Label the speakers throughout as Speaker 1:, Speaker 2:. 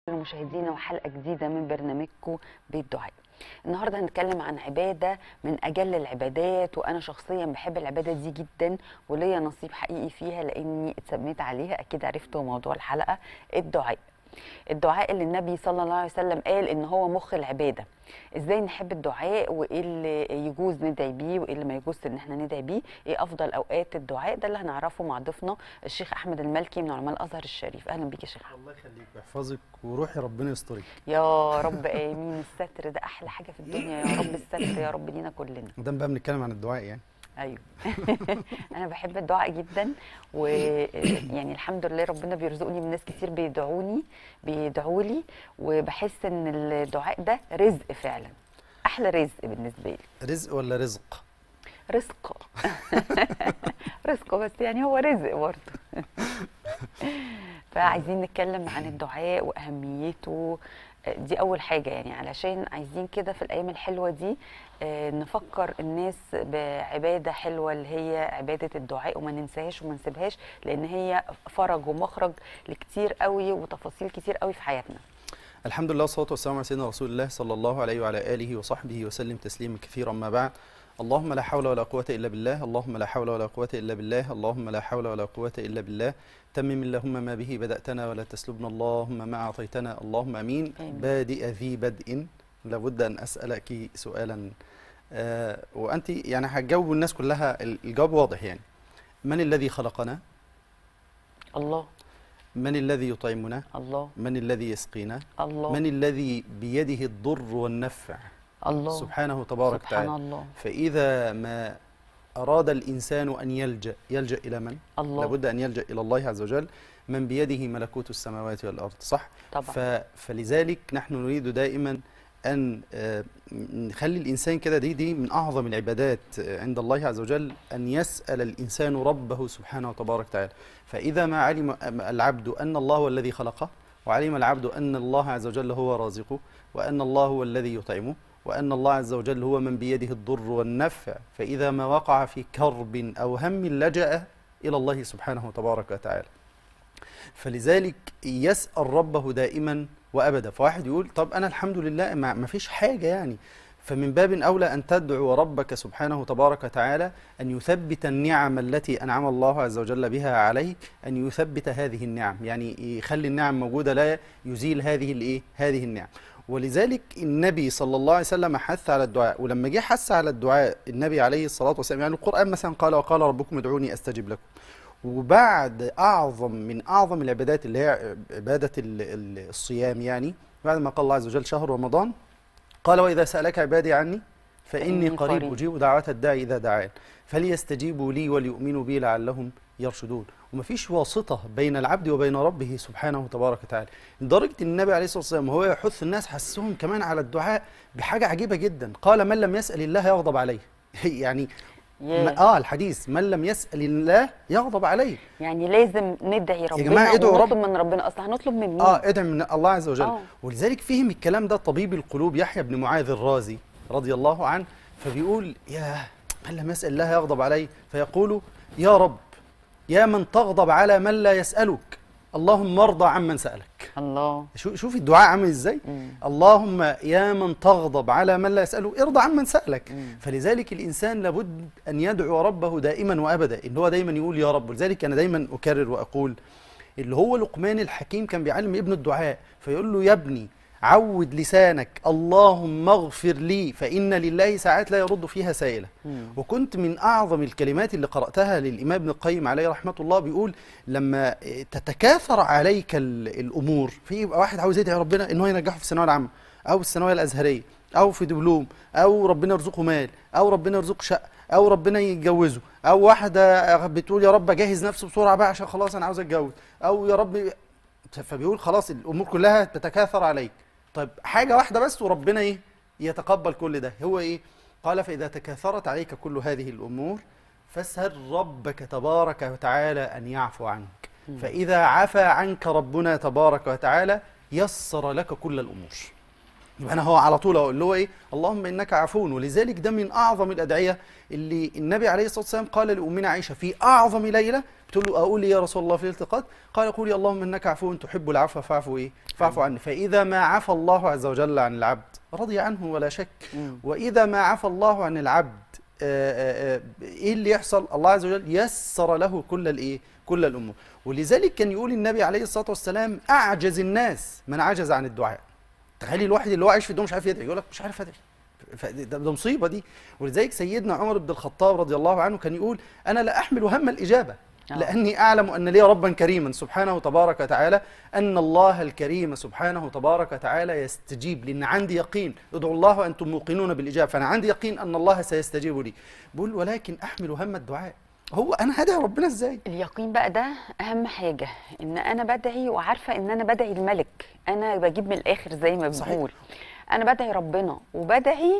Speaker 1: مشاهدينا وحلقه جديده من برنامجكم بيت دعاء النهارده هنتكلم عن عباده من اجل العبادات وانا شخصيا بحب العباده دي جدا وليا نصيب حقيقي فيها لاني اتسميت عليها اكيد عرفتوا موضوع الحلقه الدعاء الدعاء اللي النبي صلى الله عليه وسلم قال ان هو مخ العباده ازاي نحب الدعاء وايه اللي يجوز ندعي بيه وايه اللي ما يجوز ان احنا ندعي بيه ايه افضل اوقات الدعاء ده اللي هنعرفه مع ضيفنا الشيخ احمد المالكي من علماء الازهر الشريف اهلا بيك يا شيخ احمد
Speaker 2: الله يخليك ويحفظك وروحي ربنا يسترك
Speaker 1: يا رب امين الستر ده احلى حاجه في الدنيا يا رب الستر يا رب لينا كلنا
Speaker 2: ده بقى بنتكلم عن الدعاء يعني
Speaker 1: ايوه انا بحب الدعاء جدا ويعني الحمد لله ربنا بيرزقني من ناس كتير بيدعوني بيدعوا لي وبحس ان الدعاء ده رزق فعلا احلى رزق بالنسبه لي
Speaker 2: رزق ولا رزق
Speaker 1: رزق رزق بس يعني هو رزق برضه فعايزين نتكلم عن الدعاء واهميته دي اول حاجه يعني علشان عايزين كده في الايام الحلوه دي آه، نفكر الناس بعباده حلوه اللي هي عباده الدعاء وما ننساهاش وما نسيبهاش لان هي فرج ومخرج لكتير قوي وتفاصيل كتير قوي في حياتنا
Speaker 2: الحمد لله والصلاه والسلام على سيدنا رسول الله صلى الله عليه وعلى اله وصحبه وسلم تسليما كثيرا ما بعد اللهم لا حول ولا قوة إلا بالله اللهم لا حول ولا قوة إلا بالله اللهم لا حول ولا قوة إلا بالله تمم اللهم ما به بدأتنا ولا تسلبنا اللهم ما أعطيتنا اللهم أمين
Speaker 1: آمين.
Speaker 2: بادئ ذي بدء لابد أن أسألك سؤالا آه وأنت يعني هتجاوب الناس كلها الجواب واضح يعني من الذي خلقنا
Speaker 1: الله
Speaker 2: من الذي يطعمنا
Speaker 1: الله
Speaker 2: من الذي يسقينا
Speaker 1: الله
Speaker 2: من الذي بيده الضر والنفع
Speaker 1: الله
Speaker 2: سبحانه تبارك
Speaker 1: سبحان
Speaker 2: وتعالى
Speaker 1: الله
Speaker 2: فإذا ما أراد الإنسان أن يلجأ يلجأ إلى من؟
Speaker 1: الله
Speaker 2: لابد أن يلجأ إلى الله عز وجل من بيده ملكوت السماوات والأرض صح؟
Speaker 1: طبعا
Speaker 2: ف... فلذلك نحن نريد دائما أن آه، نخلي الإنسان كده دي دي من أعظم العبادات آه، عند الله عز وجل أن يسأل الإنسان ربه سبحانه وتبارك وتعالى فإذا ما علم العبد أن الله هو الذي خلقه وعلم العبد أن الله عز وجل هو رازقه وأن الله هو الذي يطعمه وأن الله عز وجل هو من بيده الضر والنفع فإذا ما وقع في كرب أو هم لجأ إلى الله سبحانه تبارك وتعالى فلذلك يسأل ربه دائما وأبدا فواحد يقول طب أنا الحمد لله ما ما فيش حاجة يعني فمن باب أولى أن تدعو ربك سبحانه تبارك وتعالى أن يثبت النعم التي أنعم الله عز وجل بها عليك أن يثبت هذه النعم يعني يخلي النعم موجودة لا يزيل هذه الإيه هذه النعم ولذلك النبي صلى الله عليه وسلم حث على الدعاء ولما جه حث على الدعاء النبي عليه الصلاة والسلام يعني القرآن مثلا قال وقال ربكم ادعوني أستجب لكم وبعد أعظم من أعظم العبادات اللي هي عبادة ال- ال- الصيام يعني بعد ما قال الله عز وجل شهر رمضان قال وإذا سألك عبادي عني فإني
Speaker 1: فإني
Speaker 2: قريب
Speaker 1: قريب.
Speaker 2: أجيب دعوة الداعي إذا دعان فليستجيبوا لي وليؤمنوا بي لعلهم يرشدون ومفيش واسطة بين العبد وبين ربه سبحانه تبارك وتعالى لدرجة إن النبي عليه الصلاة والسلام وهو يحث الناس حسهم كمان على الدعاء بحاجة عجيبة جدا قال من لم يسأل الله يغضب عليه يعني
Speaker 1: ياه.
Speaker 2: ما- اه الحديث من لم يسأل الله يغضب عليه
Speaker 1: يعني لازم ندعي ربنا
Speaker 2: جماعة ادعوا
Speaker 1: ونطلب من ربنا اصل هنطلب من مين
Speaker 2: اه ادعي من الله عز وجل
Speaker 1: آه.
Speaker 2: ولذلك فهم الكلام ده طبيب القلوب يحيى بن معاذ الرازي رضي الله عنه فبيقول يا من لم يسأل الله يغضب عليه فيقول يا رب يا من تغضب على من لا يسألك اللهم ارضى عمن سألك
Speaker 1: الله
Speaker 2: شو شوف الدعاء عامل ازاي
Speaker 1: مم.
Speaker 2: اللهم يا من تغضب على من لا يسأله ارضى عمن سألك
Speaker 1: مم.
Speaker 2: فلذلك الإنسان لابد أن يدعو ربه دائما وأبدا إن هو دايما يقول يا رب ولذلك أنا دايما أكرر وأقول اللي هو لقمان الحكيم كان بيعلم ابنه الدعاء فيقول له يا ابني عود لسانك اللهم اغفر لي فإن لله ساعات لا يرد فيها سائلة
Speaker 1: مم.
Speaker 2: وكنت من أعظم الكلمات اللي قرأتها للإمام ابن القيم عليه رحمة الله بيقول لما تتكاثر عليك ال- الأمور في يبقى واحد عاوز يدعي ربنا إن هو ينجحه في الثانوية العامة أو الثانوية الأزهرية أو في دبلوم أو ربنا يرزقه مال أو ربنا يرزقه شقة أو ربنا يتجوزه أو واحدة بتقول يا رب أجهز نفسي بسرعة بقى عشان خلاص أنا عاوز أتجوز أو يا رب فبيقول خلاص الأمور كلها تتكاثر عليك طيب حاجة واحدة بس وربنا إيه يتقبل كل ده هو إيه قال فإذا تكاثرت عليك كل هذه الأمور فاسأل ربك تبارك وتعالى أن يعفو عنك فإذا عفى عنك ربنا تبارك وتعالى يسر لك كل الأمور يبقى انا هو على طول اقول له ايه اللهم انك عفو ولذلك ده من اعظم الادعيه اللي النبي عليه الصلاه والسلام قال لامنا عائشه في اعظم ليله بتقول له اقول إيه يا رسول الله في الالتقاط قال قولي اللهم انك عفو تحب العفو فاعفو ايه فاعفو عني فاذا ما عفى الله عز وجل عن العبد رضي عنه ولا شك
Speaker 1: مم.
Speaker 2: واذا ما عفى الله عن العبد آه، آه، آه، ايه اللي يحصل الله عز وجل يسر له كل الايه كل الامور ولذلك كان يقول النبي عليه الصلاه والسلام اعجز الناس من عجز عن الدعاء تخيلي الواحد اللي هو عايش في الدنيا مش عارف يدعي يقول لك مش عارف ادعي فده ده مصيبه دي ولذلك سيدنا عمر بن الخطاب رضي الله عنه كان يقول انا لا احمل هم الاجابه
Speaker 1: آه.
Speaker 2: لاني اعلم ان لي ربا كريما سبحانه تبارك وتعالى ان الله الكريم سبحانه تبارك وتعالى يستجيب لان عندي يقين ادعوا الله وانتم موقنون بالاجابه فانا عندي يقين ان الله سيستجيب لي بقول ولكن احمل هم الدعاء هو انا هدعي ربنا ازاي
Speaker 1: اليقين بقى ده اهم حاجه ان انا بدعي وعارفه ان انا بدعي الملك انا بجيب من الاخر زي ما
Speaker 2: صحيح.
Speaker 1: بنقول انا بدعي ربنا وبدعي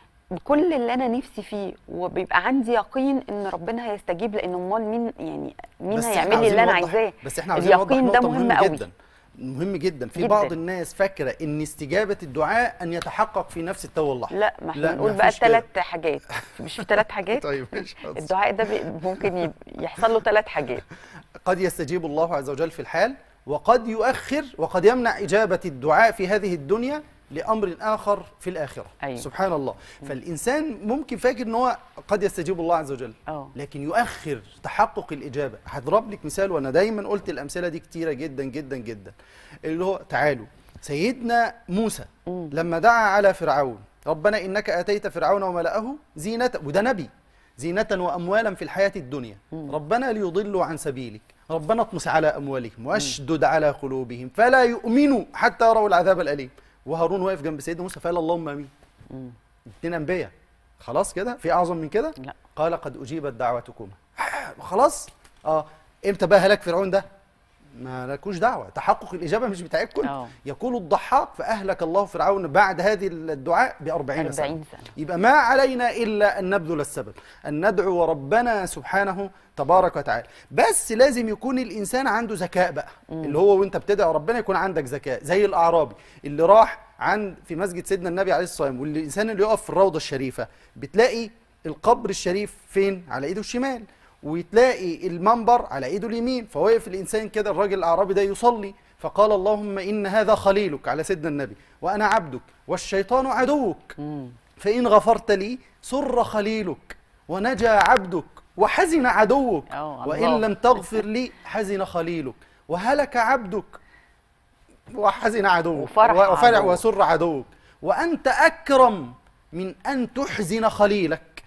Speaker 1: بكل اللي انا نفسي فيه وبيبقى عندي يقين ان ربنا هيستجيب لان امال مين يعني مين
Speaker 2: بس إحنا
Speaker 1: هيعمل لي
Speaker 2: عاوزين
Speaker 1: اللي انا
Speaker 2: نوضح-
Speaker 1: عايزاه
Speaker 2: بس احنا عاوزين نوضح
Speaker 1: اليقين ده
Speaker 2: نقطة
Speaker 1: مهم قوي.
Speaker 2: جدا مهم جدا في
Speaker 1: جداً.
Speaker 2: بعض الناس فاكره ان استجابه الدعاء ان يتحقق في نفس التو واللحظه
Speaker 1: لا ما احنا
Speaker 2: لا،
Speaker 1: نقول
Speaker 2: ما
Speaker 1: بقى
Speaker 2: فيش كده.
Speaker 1: ثلاث حاجات مش في ثلاث حاجات
Speaker 2: طيب ماشي خلاص.
Speaker 1: الدعاء ده بي- ممكن يب- يحصل له ثلاث حاجات
Speaker 2: قد يستجيب الله عز وجل في الحال وقد يؤخر وقد يمنع إجابة الدعاء في هذه الدنيا لأمر آخر في الآخرة
Speaker 1: أيوة.
Speaker 2: سبحان الله فالإنسان ممكن فاكر أن هو قد يستجيب الله عز وجل
Speaker 1: اه
Speaker 2: لكن يؤخر تحقق الإجابة هضرب لك مثال وأنا دايما قلت الأمثلة دي كتيرة جدا جدا جدا اللي هو تعالوا سيدنا موسى
Speaker 1: مم.
Speaker 2: لما دعا على فرعون ربنا إنك أتيت فرعون وملأه زينة وده نبي زينة وأموالا في الحياة الدنيا ربنا ليضلوا عن سبيلك ربنا اطمس على أموالهم واشدد على قلوبهم فلا يؤمنوا حتى يروا العذاب الأليم وهارون واقف جنب سيدنا موسى فقال اللهم امين
Speaker 1: مم.
Speaker 2: اتنين انبياء خلاص كده في اعظم من كده
Speaker 1: لا
Speaker 2: قال قد اجيبت دعوتكما خلاص اه امتى بقى هلاك فرعون ده ما لكوش دعوه تحقق الاجابه مش بتاعتكم
Speaker 1: اه
Speaker 2: يقول الضحاك فاهلك الله فرعون بعد هذه الدعاء ب 40 سنه
Speaker 1: 40 سنه
Speaker 2: يبقى ما علينا الا ان نبذل السبب ان ندعو ربنا سبحانه تبارك وتعالى بس لازم يكون الانسان عنده ذكاء بقى
Speaker 1: مم.
Speaker 2: اللي هو وانت بتدعي ربنا يكون عندك ذكاء زي الاعرابي اللي راح عند في مسجد سيدنا النبي عليه الصلاه والسلام والانسان اللي يقف في الروضه الشريفه بتلاقي القبر الشريف فين على ايده الشمال وتلاقي المنبر على ايده اليمين فوقف الانسان كده الراجل الاعرابي ده يصلي فقال اللهم ان هذا خليلك على سيدنا النبي وانا عبدك والشيطان عدوك
Speaker 1: مم.
Speaker 2: فإن غفرت لي سر خليلك ونجا عبدك وحزن عدوك
Speaker 1: اه
Speaker 2: وإن
Speaker 1: الله.
Speaker 2: لم تغفر لي حزن خليلك وهلك عبدك وحزن عدوك
Speaker 1: وفرح
Speaker 2: وفرح
Speaker 1: عدوك.
Speaker 2: وسر عدوك وأنت أكرم من أن تحزن خليلك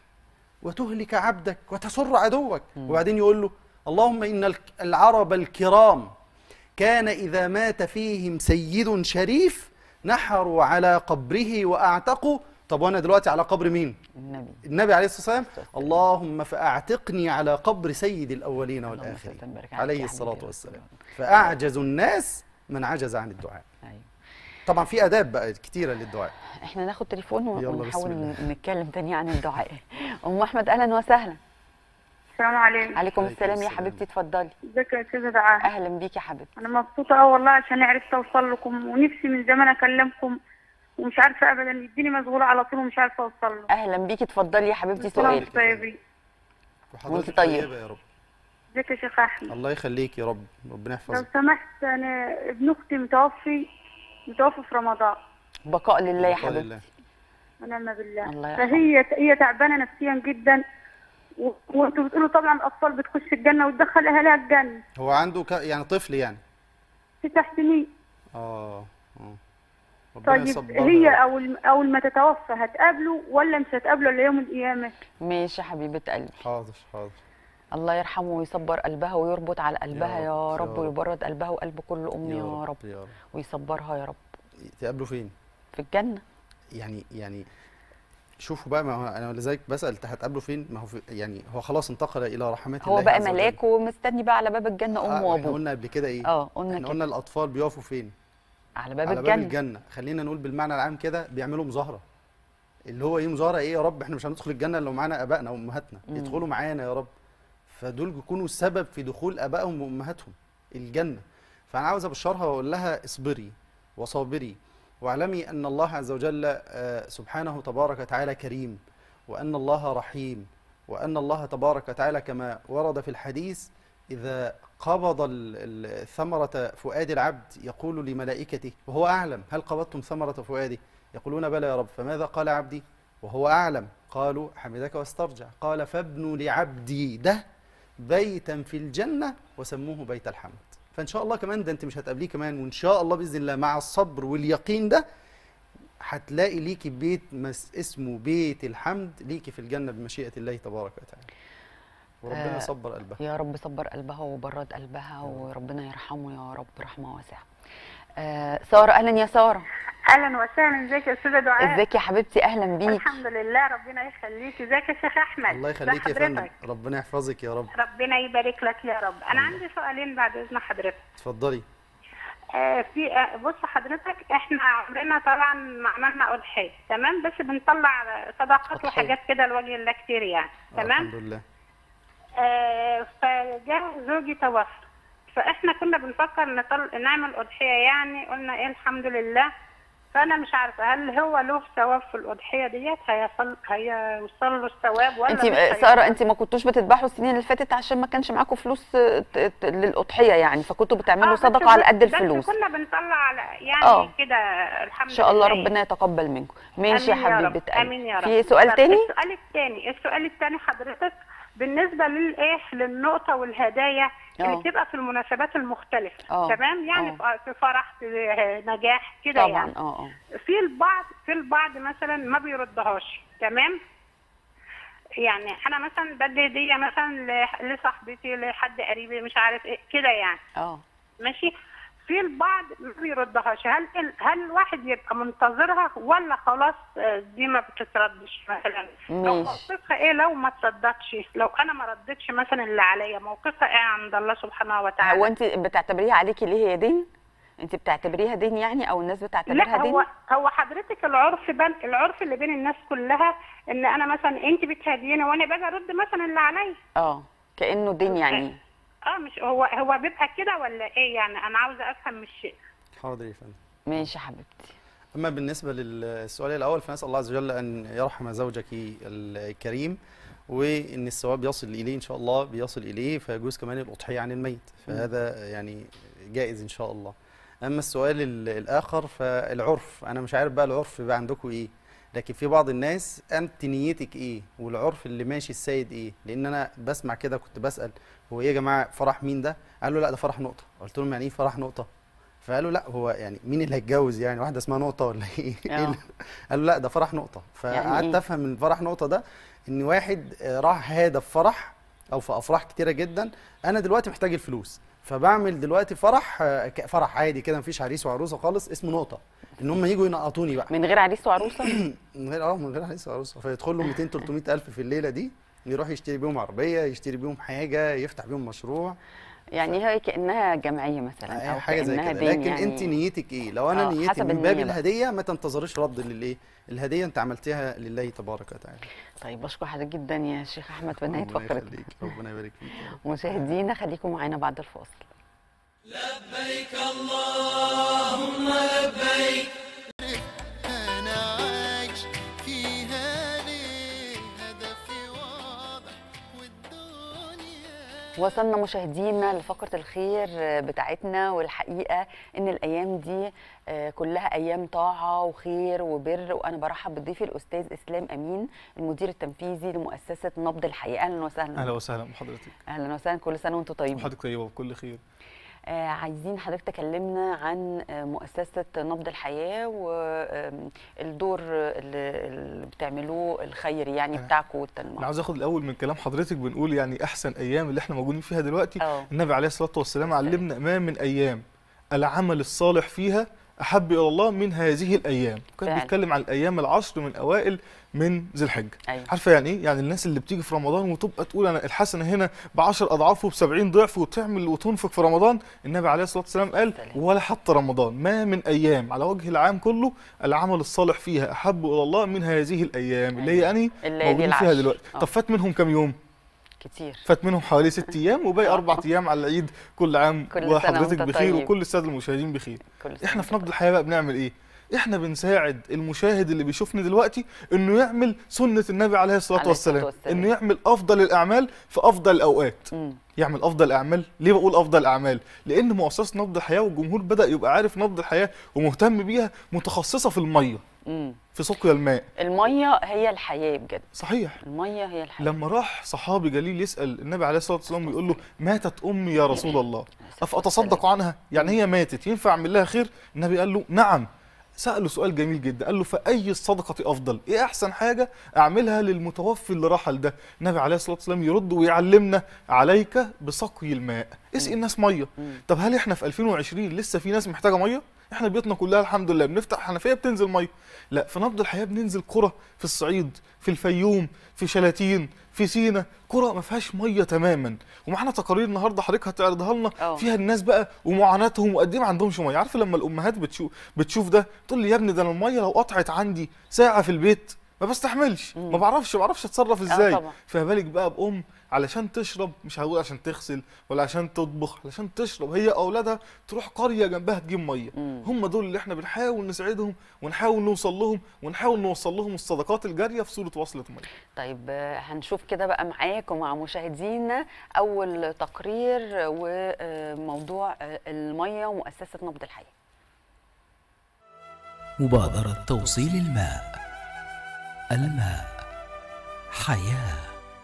Speaker 2: وتهلك عبدك وتسر عدوك وبعدين يقول له اللهم إن الك- العرب الكرام كان إذا مات فيهم سيد شريف نحروا على قبره وأعتقوا طب وأنا دلوقتي على قبر مين؟
Speaker 1: النبي
Speaker 2: النبي عليه الصلاة والسلام اللهم فأعتقني على قبر سيد الأولين
Speaker 1: اللهم
Speaker 2: والآخرين
Speaker 1: صل وبارك عليك
Speaker 2: عليه
Speaker 1: يا
Speaker 2: الصلاة
Speaker 1: حبيبي.
Speaker 2: والسلام فأعجز الناس من عجز عن الدعاء
Speaker 1: ايوه
Speaker 2: طبعا في آداب بقى كتيرة للدعاء
Speaker 1: احنا ناخد تليفون ون-
Speaker 2: يلا،
Speaker 1: ونحاول
Speaker 2: بسم الله.
Speaker 1: نتكلم تاني عن الدعاء ام احمد اهلا وسهلا
Speaker 3: السلام عليكم
Speaker 1: عليكم
Speaker 2: عليكم
Speaker 1: السلام يا
Speaker 2: السلام.
Speaker 1: حبيبتي اتفضلي
Speaker 3: ازيك يا استاذه دعاء
Speaker 1: اهلا بيكي يا حبيبتي
Speaker 3: انا مبسوطه قوي والله عشان عرفت اوصل لكم ونفسي من زمان اكلمكم ومش عارفه ابدا يديني مشغوله على طول ومش عارفه اوصل له
Speaker 1: اهلا بيكي اتفضلي يا حبيبتي
Speaker 3: كل عام
Speaker 1: سؤالك
Speaker 3: وانتم طيبين
Speaker 2: وحضرتك
Speaker 1: طيب.
Speaker 2: طيبة يا رب
Speaker 3: ازيك يا شيخ احمد
Speaker 2: الله يخليك يا رب ربنا
Speaker 3: لو
Speaker 2: يحفظك
Speaker 3: سمحت انا ابن اختي متوفي متوفي في رمضان
Speaker 1: بقاء لله يا
Speaker 2: بقال
Speaker 1: حبيبتي
Speaker 2: الله.
Speaker 3: ونعم بالله
Speaker 1: الله يرحمه.
Speaker 3: فهي هي تعبانه نفسيا جدا و... وانتوا بتقولوا طبعا الاطفال بتخش الجنه وتدخل اهاليها الجنه
Speaker 2: هو عنده ك... يعني طفل يعني
Speaker 3: تسع سنين
Speaker 2: اه اه ربنا
Speaker 3: طيب
Speaker 2: يصبرها
Speaker 3: هي
Speaker 2: يا رب.
Speaker 3: اول اول ما تتوفى هتقابله ولا مش هتقابله الا يوم القيامه
Speaker 1: ماشي يا حبيبه قلبي
Speaker 2: حاضر حاضر
Speaker 1: الله يرحمه ويصبر قلبها ويربط على قلبها
Speaker 2: رب،
Speaker 1: يا
Speaker 2: يا
Speaker 1: رب
Speaker 2: رب.
Speaker 1: ويبرد قلبها وقلب كل ام يا رب
Speaker 2: يا رب
Speaker 1: ويصبرها يا رب
Speaker 2: تقابله فين؟
Speaker 1: في الجنه
Speaker 2: يعني يعني شوفوا بقى ما هو انا لذلك بسال انت هتقابله فين؟ ما هو في يعني هو خلاص انتقل الى رحمات الله
Speaker 1: هو بقى
Speaker 2: عز وجل.
Speaker 1: ملاك ومستني بقى على باب الجنه امه
Speaker 2: آه، احنا
Speaker 1: وابوه
Speaker 2: قلنا قبل كده ايه؟
Speaker 1: اه قلنا
Speaker 2: احنا
Speaker 1: كده
Speaker 2: قلنا الاطفال بيقفوا فين؟
Speaker 1: على باب
Speaker 2: على
Speaker 1: الجنه
Speaker 2: باب الجنه خلينا نقول بالمعنى العام كده بيعملوا مظاهره اللي هو ايه مظاهره ايه يا رب احنا مش هندخل الجنه الا لو معانا ابائنا وامهاتنا
Speaker 1: مم.
Speaker 2: يدخلوا معانا يا رب فدول بيكونوا السبب في دخول ابائهم وامهاتهم الجنه فانا عاوز ابشرها واقول لها اصبري وصابري واعلمي أن الله عز وجل آه، سبحانه تبارك وتعالى كريم وأن الله رحيم وأن الله تبارك وتعالى كما ورد في الحديث إذا قبض ال- ال- ثمرة فؤاد العبد يقول لملائكته وهو أعلم هل قبضتم ثمرة فؤاده يقولون بلى يا رب فماذا قال عبدي وهو أعلم قالوا حمدك واسترجع قال فابنوا لعبدي ده بيتا في الجنة وسموه بيت الحمد فإن شاء الله كمان ده أنت مش هتقابليه كمان وإن شاء الله بإذن الله مع الصبر واليقين ده هتلاقي ليكي بيت مس اسمه بيت الحمد ليكي في الجنة بمشيئة الله تبارك وتعالى وربنا
Speaker 1: آه،
Speaker 2: يصبر قلبها
Speaker 1: يا رب صبر قلبها وبرد قلبها وربنا يرحمه يا رب رحمه واسعه آه ساره اهلا يا ساره
Speaker 3: اهلا وسهلا ازيك يا استاذه دعاء
Speaker 1: ازيك يا حبيبتي اهلا بيك
Speaker 3: الحمد لله ربنا يخليك ازيك يا شيخ احمد
Speaker 2: الله
Speaker 3: ازي
Speaker 2: يخليك يا فندم
Speaker 3: حضرتك؟
Speaker 2: ربنا يحفظك يا رب
Speaker 3: ربنا يبارك لك يا رب انا عندي سؤالين بعد اذن حضرتك
Speaker 2: اتفضلي
Speaker 3: آه في آه بص حضرتك احنا عمرنا طبعا ما عملنا اضحيه تمام بس بنطلع صدقات
Speaker 1: أضحية.
Speaker 3: وحاجات كده لوجه الله كتير يعني
Speaker 2: آه،
Speaker 3: تمام
Speaker 2: الحمد لله
Speaker 3: آه فجاء زوجي توفى فاحنا كنا بنفكر نطل... نعمل اضحيه يعني قلنا ايه الحمد لله فانا مش عارفه هل هو له ثواب في الاضحيه ديت هيصل هيوصل له الثواب ولا
Speaker 1: انت
Speaker 3: مش هيوصل؟
Speaker 1: ساره انت ما كنتوش بتذبحوا السنين اللي فاتت عشان ما كانش معاكم فلوس آه، ت- ت- للاضحيه يعني فكنتوا
Speaker 3: آه،
Speaker 1: بتعملوا
Speaker 3: بس
Speaker 1: صدقه على
Speaker 3: بس-
Speaker 1: قد الفلوس
Speaker 3: بس كنا بنطلع على يعني
Speaker 1: آه.
Speaker 3: كده الحمد
Speaker 1: ان شاء الله
Speaker 3: لله
Speaker 1: ربنا يتقبل منكم ماشي يا
Speaker 3: آمين رب.
Speaker 1: حبيبه قلبي
Speaker 3: امين يا رب
Speaker 1: في سؤال
Speaker 3: طب
Speaker 1: تاني
Speaker 3: السؤال الثاني السؤال الثاني حضرتك بالنسبه للايه للنقطه والهدايا
Speaker 1: آه.
Speaker 3: اللي بتبقى في المناسبات المختلفه
Speaker 1: آه.
Speaker 3: تمام يعني
Speaker 1: آه.
Speaker 3: في فرح في نجاح كده
Speaker 1: طبعا
Speaker 3: يعني
Speaker 1: اه اه
Speaker 3: في البعض في البعض مثلا ما بيردهاش تمام يعني انا مثلا بدي هديه مثلا لح- لصاحبتي لحد قريبي مش عارف ايه كده يعني
Speaker 1: اه
Speaker 3: ماشي في البعض ما بيردهاش هل هل الواحد يبقى منتظرها ولا خلاص آه، دي ما بتتردش مثلا لو
Speaker 1: ماشي.
Speaker 3: موقفها ايه لو ما تردتش لو انا ما ردتش مثلا اللي عليا موقفها ايه عند الله سبحانه وتعالى
Speaker 1: هو انت بتعتبريها عليكي ليه هي دين انت بتعتبريها دين يعني او الناس بتعتبرها
Speaker 3: لا
Speaker 1: دين
Speaker 3: هو هو حضرتك العرف بين العرف اللي بين الناس كلها ان انا مثلا انت بتهديني وانا باجي ارد مثلا اللي عليا
Speaker 1: اه كانه دين يعني
Speaker 3: اه مش هو هو بيبقى كده ولا ايه يعني انا عاوزه افهم من الشيء
Speaker 2: حاضر يا فندم
Speaker 1: ماشي يا حبيبتي
Speaker 2: أما بالنسبة للسؤال الأول فنسأل الله عز وجل أن يرحم زوجك الكريم وإن الثواب يصل إليه إن شاء الله بيصل إليه فيجوز كمان الأضحية عن الميت فهذا يعني جائز إن شاء الله أما السؤال ال- الآخر فالعرف أنا مش عارف بقى العرف بقى عندكم إيه لكن في بعض الناس أنت نيتك إيه والعرف اللي ماشي السيد إيه لأن أنا بسمع كده كنت بسأل هو إيه يا جماعة فرح مين ده قالوا لا ده فرح نقطة قلت لهم يعني إيه فرح نقطة فقالوا لا هو يعني مين اللي هيتجوز يعني واحده اسمها نقطه ولا ايه إيه
Speaker 1: آه.
Speaker 2: اللي- قالوا لا ده فرح نقطه
Speaker 1: يعني
Speaker 2: فقعدت
Speaker 1: إيه؟
Speaker 2: افهم من فرح نقطه ده ان واحد آه، راح هدف فرح او في افراح كتيره جدا انا دلوقتي محتاج الفلوس فبعمل دلوقتي فرح آه، ك- فرح عادي كده مفيش عريس وعروسه خالص اسمه نقطه ان هم يجوا ينقطوني بقى
Speaker 1: من غير عريس وعروسه
Speaker 2: من غير اه من غير عريس وعروسه فيدخل له 200 300 الف في الليله دي يروح يشتري بيهم عربيه يشتري بيهم حاجه يفتح بيهم مشروع
Speaker 1: يعني هي كانها جمعيه مثلا
Speaker 2: آه،
Speaker 1: او
Speaker 2: حاجه زي
Speaker 1: كانها
Speaker 2: كده
Speaker 1: دين
Speaker 2: لكن
Speaker 1: يعني
Speaker 2: انت نيتك ايه لو انا
Speaker 1: آه،
Speaker 2: نيتي
Speaker 1: حسب
Speaker 2: من
Speaker 1: النية
Speaker 2: باب
Speaker 1: بقى.
Speaker 2: الهديه ما تنتظريش رد للايه الهديه انت عملتها لله تبارك وتعالى
Speaker 1: طيب بشكر حضرتك جدا يا شيخ احمد في نهايه
Speaker 2: ربنا
Speaker 1: فقرتنا
Speaker 2: يخليك ربنا يبارك فيك يا رب.
Speaker 1: مشاهدينا خليكم معانا بعد الفاصل
Speaker 4: أنا عايش فيها ليه هدفي واضح والدنيا
Speaker 1: وصلنا مشاهدينا لفقرة الخير بتاعتنا والحقيقة إن الأيام دي آه، كلها أيام طاعة وخير وبر وأنا برحب بضيفي الأستاذ إسلام أمين المدير التنفيذي لمؤسسة نبض الحياة أهلا وسهلا
Speaker 5: اهلا وسهلا بحضرتك
Speaker 1: أهلا وسهلا كل سنة وأنتم طيبين
Speaker 5: وحضرتك طيبه وبكل خير
Speaker 1: آه، عايزين حضرتك تكلمنا عن آه، مؤسسة نبض الحياة والدور اللي اللي بتعملوه الخيري يعني
Speaker 5: أنا-
Speaker 1: بتاعكم
Speaker 5: انا
Speaker 1: والتنمية
Speaker 5: عاوز اخد الاول من كلام حضرتك بنقول يعني احسن ايام اللي احنا موجودين فيها دلوقتي
Speaker 1: اه
Speaker 5: النبي عليه الصلاه والسلام علمنا ما من ايام العمل الصالح فيها احب الى الله من هذه الايام كان
Speaker 1: فعلا.
Speaker 5: بيتكلم عن الايام العشر من اوائل من ذي الحجه
Speaker 1: أيوه
Speaker 5: عارفه يعني ايه يعني الناس اللي بتيجي في رمضان وتبقى تقول انا الحسنه هنا ب 10 اضعاف وب 70 ضعف وتعمل وتنفق في رمضان النبي عليه الصلاه والسلام قال
Speaker 1: سلام.
Speaker 5: ولا حتى رمضان ما من ايام على وجه العام كله العمل الصالح فيها احب الى الله من هذه الايام اللي هي انهي
Speaker 1: الليالي
Speaker 5: موجودين فيها
Speaker 1: العشر.
Speaker 5: دلوقتي
Speaker 1: آه.
Speaker 5: طب فات منهم كام يوم
Speaker 1: كتير
Speaker 5: فات منهم حوالي ست ايام وباقي اربع ايام على العيد كل عام
Speaker 1: كل سنة
Speaker 5: وحضرتك
Speaker 1: وأنت
Speaker 5: بخير
Speaker 1: طيب.
Speaker 5: وكل الساده المشاهدين بخير
Speaker 1: كل سنة
Speaker 5: احنا في
Speaker 1: وأنتم
Speaker 5: نبض الحياه بقى بنعمل ايه احنا بنساعد المشاهد اللي بيشوفني دلوقتي انه يعمل سنه النبي عليه الصلاه
Speaker 1: عليه الصلاة
Speaker 5: والسلام
Speaker 1: والسلام.
Speaker 5: انه يعمل افضل الاعمال في افضل الاوقات
Speaker 1: مم.
Speaker 5: يعمل افضل اعمال ليه بقول افضل اعمال لان مؤسسه نبض الحياه والجمهور بدا يبقى عارف نبض الحياه ومهتم بيها متخصصه في الميه
Speaker 1: مم.
Speaker 5: في سقيا الماء
Speaker 1: الميه هي الحياه بجد
Speaker 5: صحيح
Speaker 1: الميه هي الحياه
Speaker 5: لما راح صحابي جليل يسال النبي عليه الصلاه والسلام ويقول له ماتت امي يا رسول الله افاتصدق عنها يعني هي ماتت ينفع اعمل لها خير النبي قال له نعم سأله سؤال جميل جدا قال له فأي الصدقة أفضل إيه أحسن حاجة أعملها للمتوفي اللي رحل ده النبي عليه الصلاة والسلام يرد ويعلمنا عليك بسقي الماء اسقي الناس مية طب هل إحنا في 2020 لسه في ناس محتاجة مية إحنا بيوتنا كلها الحمد لله بنفتح حنفية بتنزل مية لا في نبض الحياة بننزل قرى في الصعيد في الفيوم في شلاتين في سينا قرى ما فيهاش ميه تماما ومعانا تقارير النهارده حضرتك هتعرضها لنا
Speaker 1: أه.
Speaker 5: فيها الناس بقى ومعاناتهم وقد ايه ما عندهمش ميه عارفه لما الامهات بتشوف بتشوف ده تقول لي يا ابني ده انا الميه لو قطعت عندي ساعه في البيت ما بستحملش ما بعرفش ما بعرفش اتصرف ازاي
Speaker 1: طبعا.
Speaker 5: فما بالك بقى بام علشان تشرب مش هقول عشان تغسل ولا عشان تطبخ علشان تشرب هي اولادها تروح قريه جنبها تجيب ميه هم دول اللي احنا بنحاول نساعدهم ونحاول نوصل لهم ونحاول نوصل لهم الصدقات الجاريه في صوره وصله ميه
Speaker 1: طيب آه، هنشوف كده بقى معاك ومع مشاهدينا اول تقرير وموضوع آه، الميه ومؤسسه نبض الحياه
Speaker 6: مبادرة توصيل الماء الماء حياه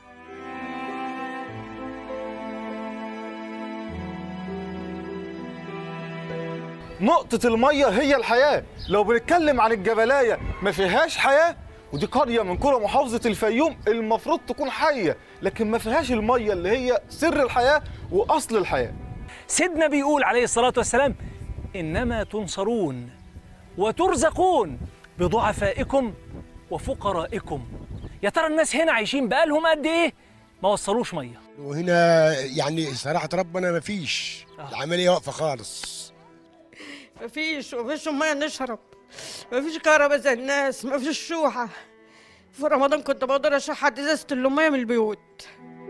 Speaker 5: نقطة المية هي الحياة لو بنتكلم عن الجبلاية ما فيهاش حياة ودي قرية من قرى محافظة الفيوم المفروض تكون حية لكن ما فيهاش المية اللي هي سر الحياة وأصل الحياة
Speaker 7: سيدنا بيقول عليه الصلاة والسلام إنما تنصرون وترزقون بضعفائكم وفقرائكم يا ترى الناس هنا عايشين بقالهم قد إيه ما وصلوش مية
Speaker 8: وهنا يعني صراحة ربنا ما فيش العملية واقفة خالص
Speaker 9: مفيش مفيش ميه نشرب مفيش كهرباء زي الناس مفيش شوحة في رمضان كنت بقدر اشحت ازازة المية من البيوت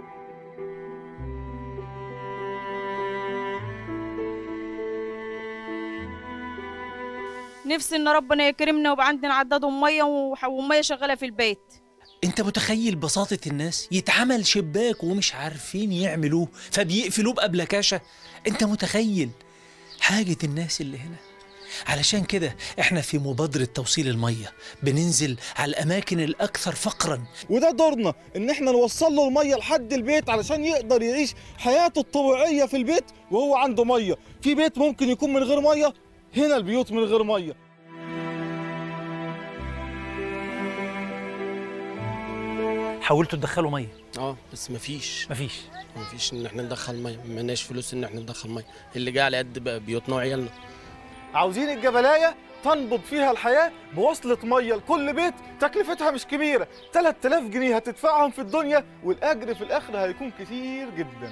Speaker 10: نفسي ان ربنا يكرمنا ويبقى عندنا عداد ميه وح- وميه شغاله في البيت
Speaker 7: انت متخيل بساطة الناس يتعمل شباك ومش عارفين يعملوه فبيقفلوه بأبلكاشة انت متخيل حاجة الناس اللي هنا علشان كده احنا في مبادرة توصيل المية بننزل على الأماكن الأكثر فقرا
Speaker 5: وده دورنا إن إحنا نوصل له المية لحد البيت علشان يقدر يعيش حياته الطبيعية في البيت وهو عنده مية في بيت ممكن يكون من غير مية هنا البيوت من غير مية
Speaker 7: حاولتوا تدخلوا مية
Speaker 11: اه بس مفيش
Speaker 7: مفيش
Speaker 11: مفيش ان احنا ندخل ميه مالناش فلوس ان احنا ندخل ميه اللي جاي على قد بقى بيوتنا وعيالنا
Speaker 5: عاوزين الجبلايه تنبض فيها الحياه بوصله ميه لكل بيت تكلفتها مش كبيره 3000 جنيه هتدفعهم في الدنيا والاجر في الاخر هيكون كتير جدا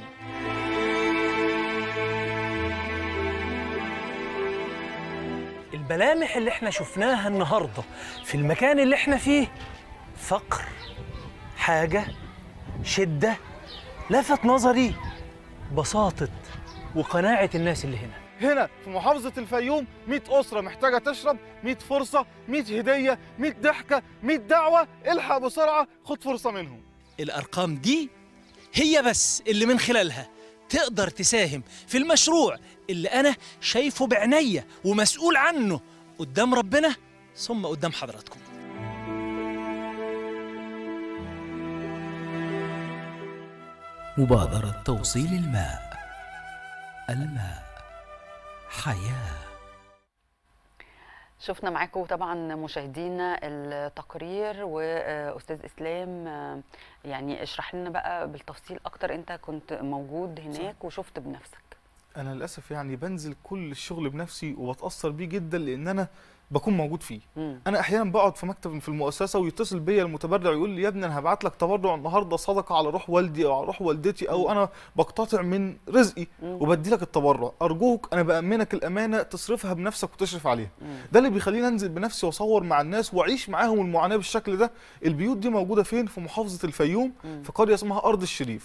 Speaker 7: الملامح اللي احنا شفناها النهارده في المكان اللي احنا فيه فقر حاجه شده لفت نظري بساطه وقناعه الناس اللي هنا
Speaker 5: هنا في محافظة الفيوم 100 أسرة محتاجة تشرب 100 فرصة 100 هدية 100 ضحكة 100 دعوة الحق بسرعة خد فرصة منهم
Speaker 7: الارقام دي هي بس اللي من خلالها تقدر تساهم في المشروع اللي انا شايفه بعينيا ومسؤول عنه قدام ربنا ثم قدام حضراتكم
Speaker 6: مبادرة توصيل الماء الماء حياه
Speaker 1: شفنا معاكم طبعا مشاهدينا التقرير واستاذ اسلام آه، يعني اشرح لنا بقى بالتفصيل اكتر انت كنت موجود هناك وشفت بنفسك
Speaker 5: أنا للأسف يعني بنزل كل الشغل بنفسي وبتأثر بيه جدا لأن أنا بكون موجود فيه
Speaker 1: مم.
Speaker 5: انا احيانا بقعد في مكتب في المؤسسه ويتصل بيا المتبرع يقول لي يا ابني انا هبعت لك تبرع النهارده صدقه على روح والدي او على روح والدتي او انا بقتطع من رزقي وبدي لك التبرع ارجوك انا بامنك الامانه تصرفها بنفسك وتشرف عليها ده اللي بيخليني انزل بنفسي واصور مع الناس واعيش معاهم المعاناه بالشكل ده البيوت دي موجوده فين في محافظه الفيوم في قريه اسمها ارض الشريف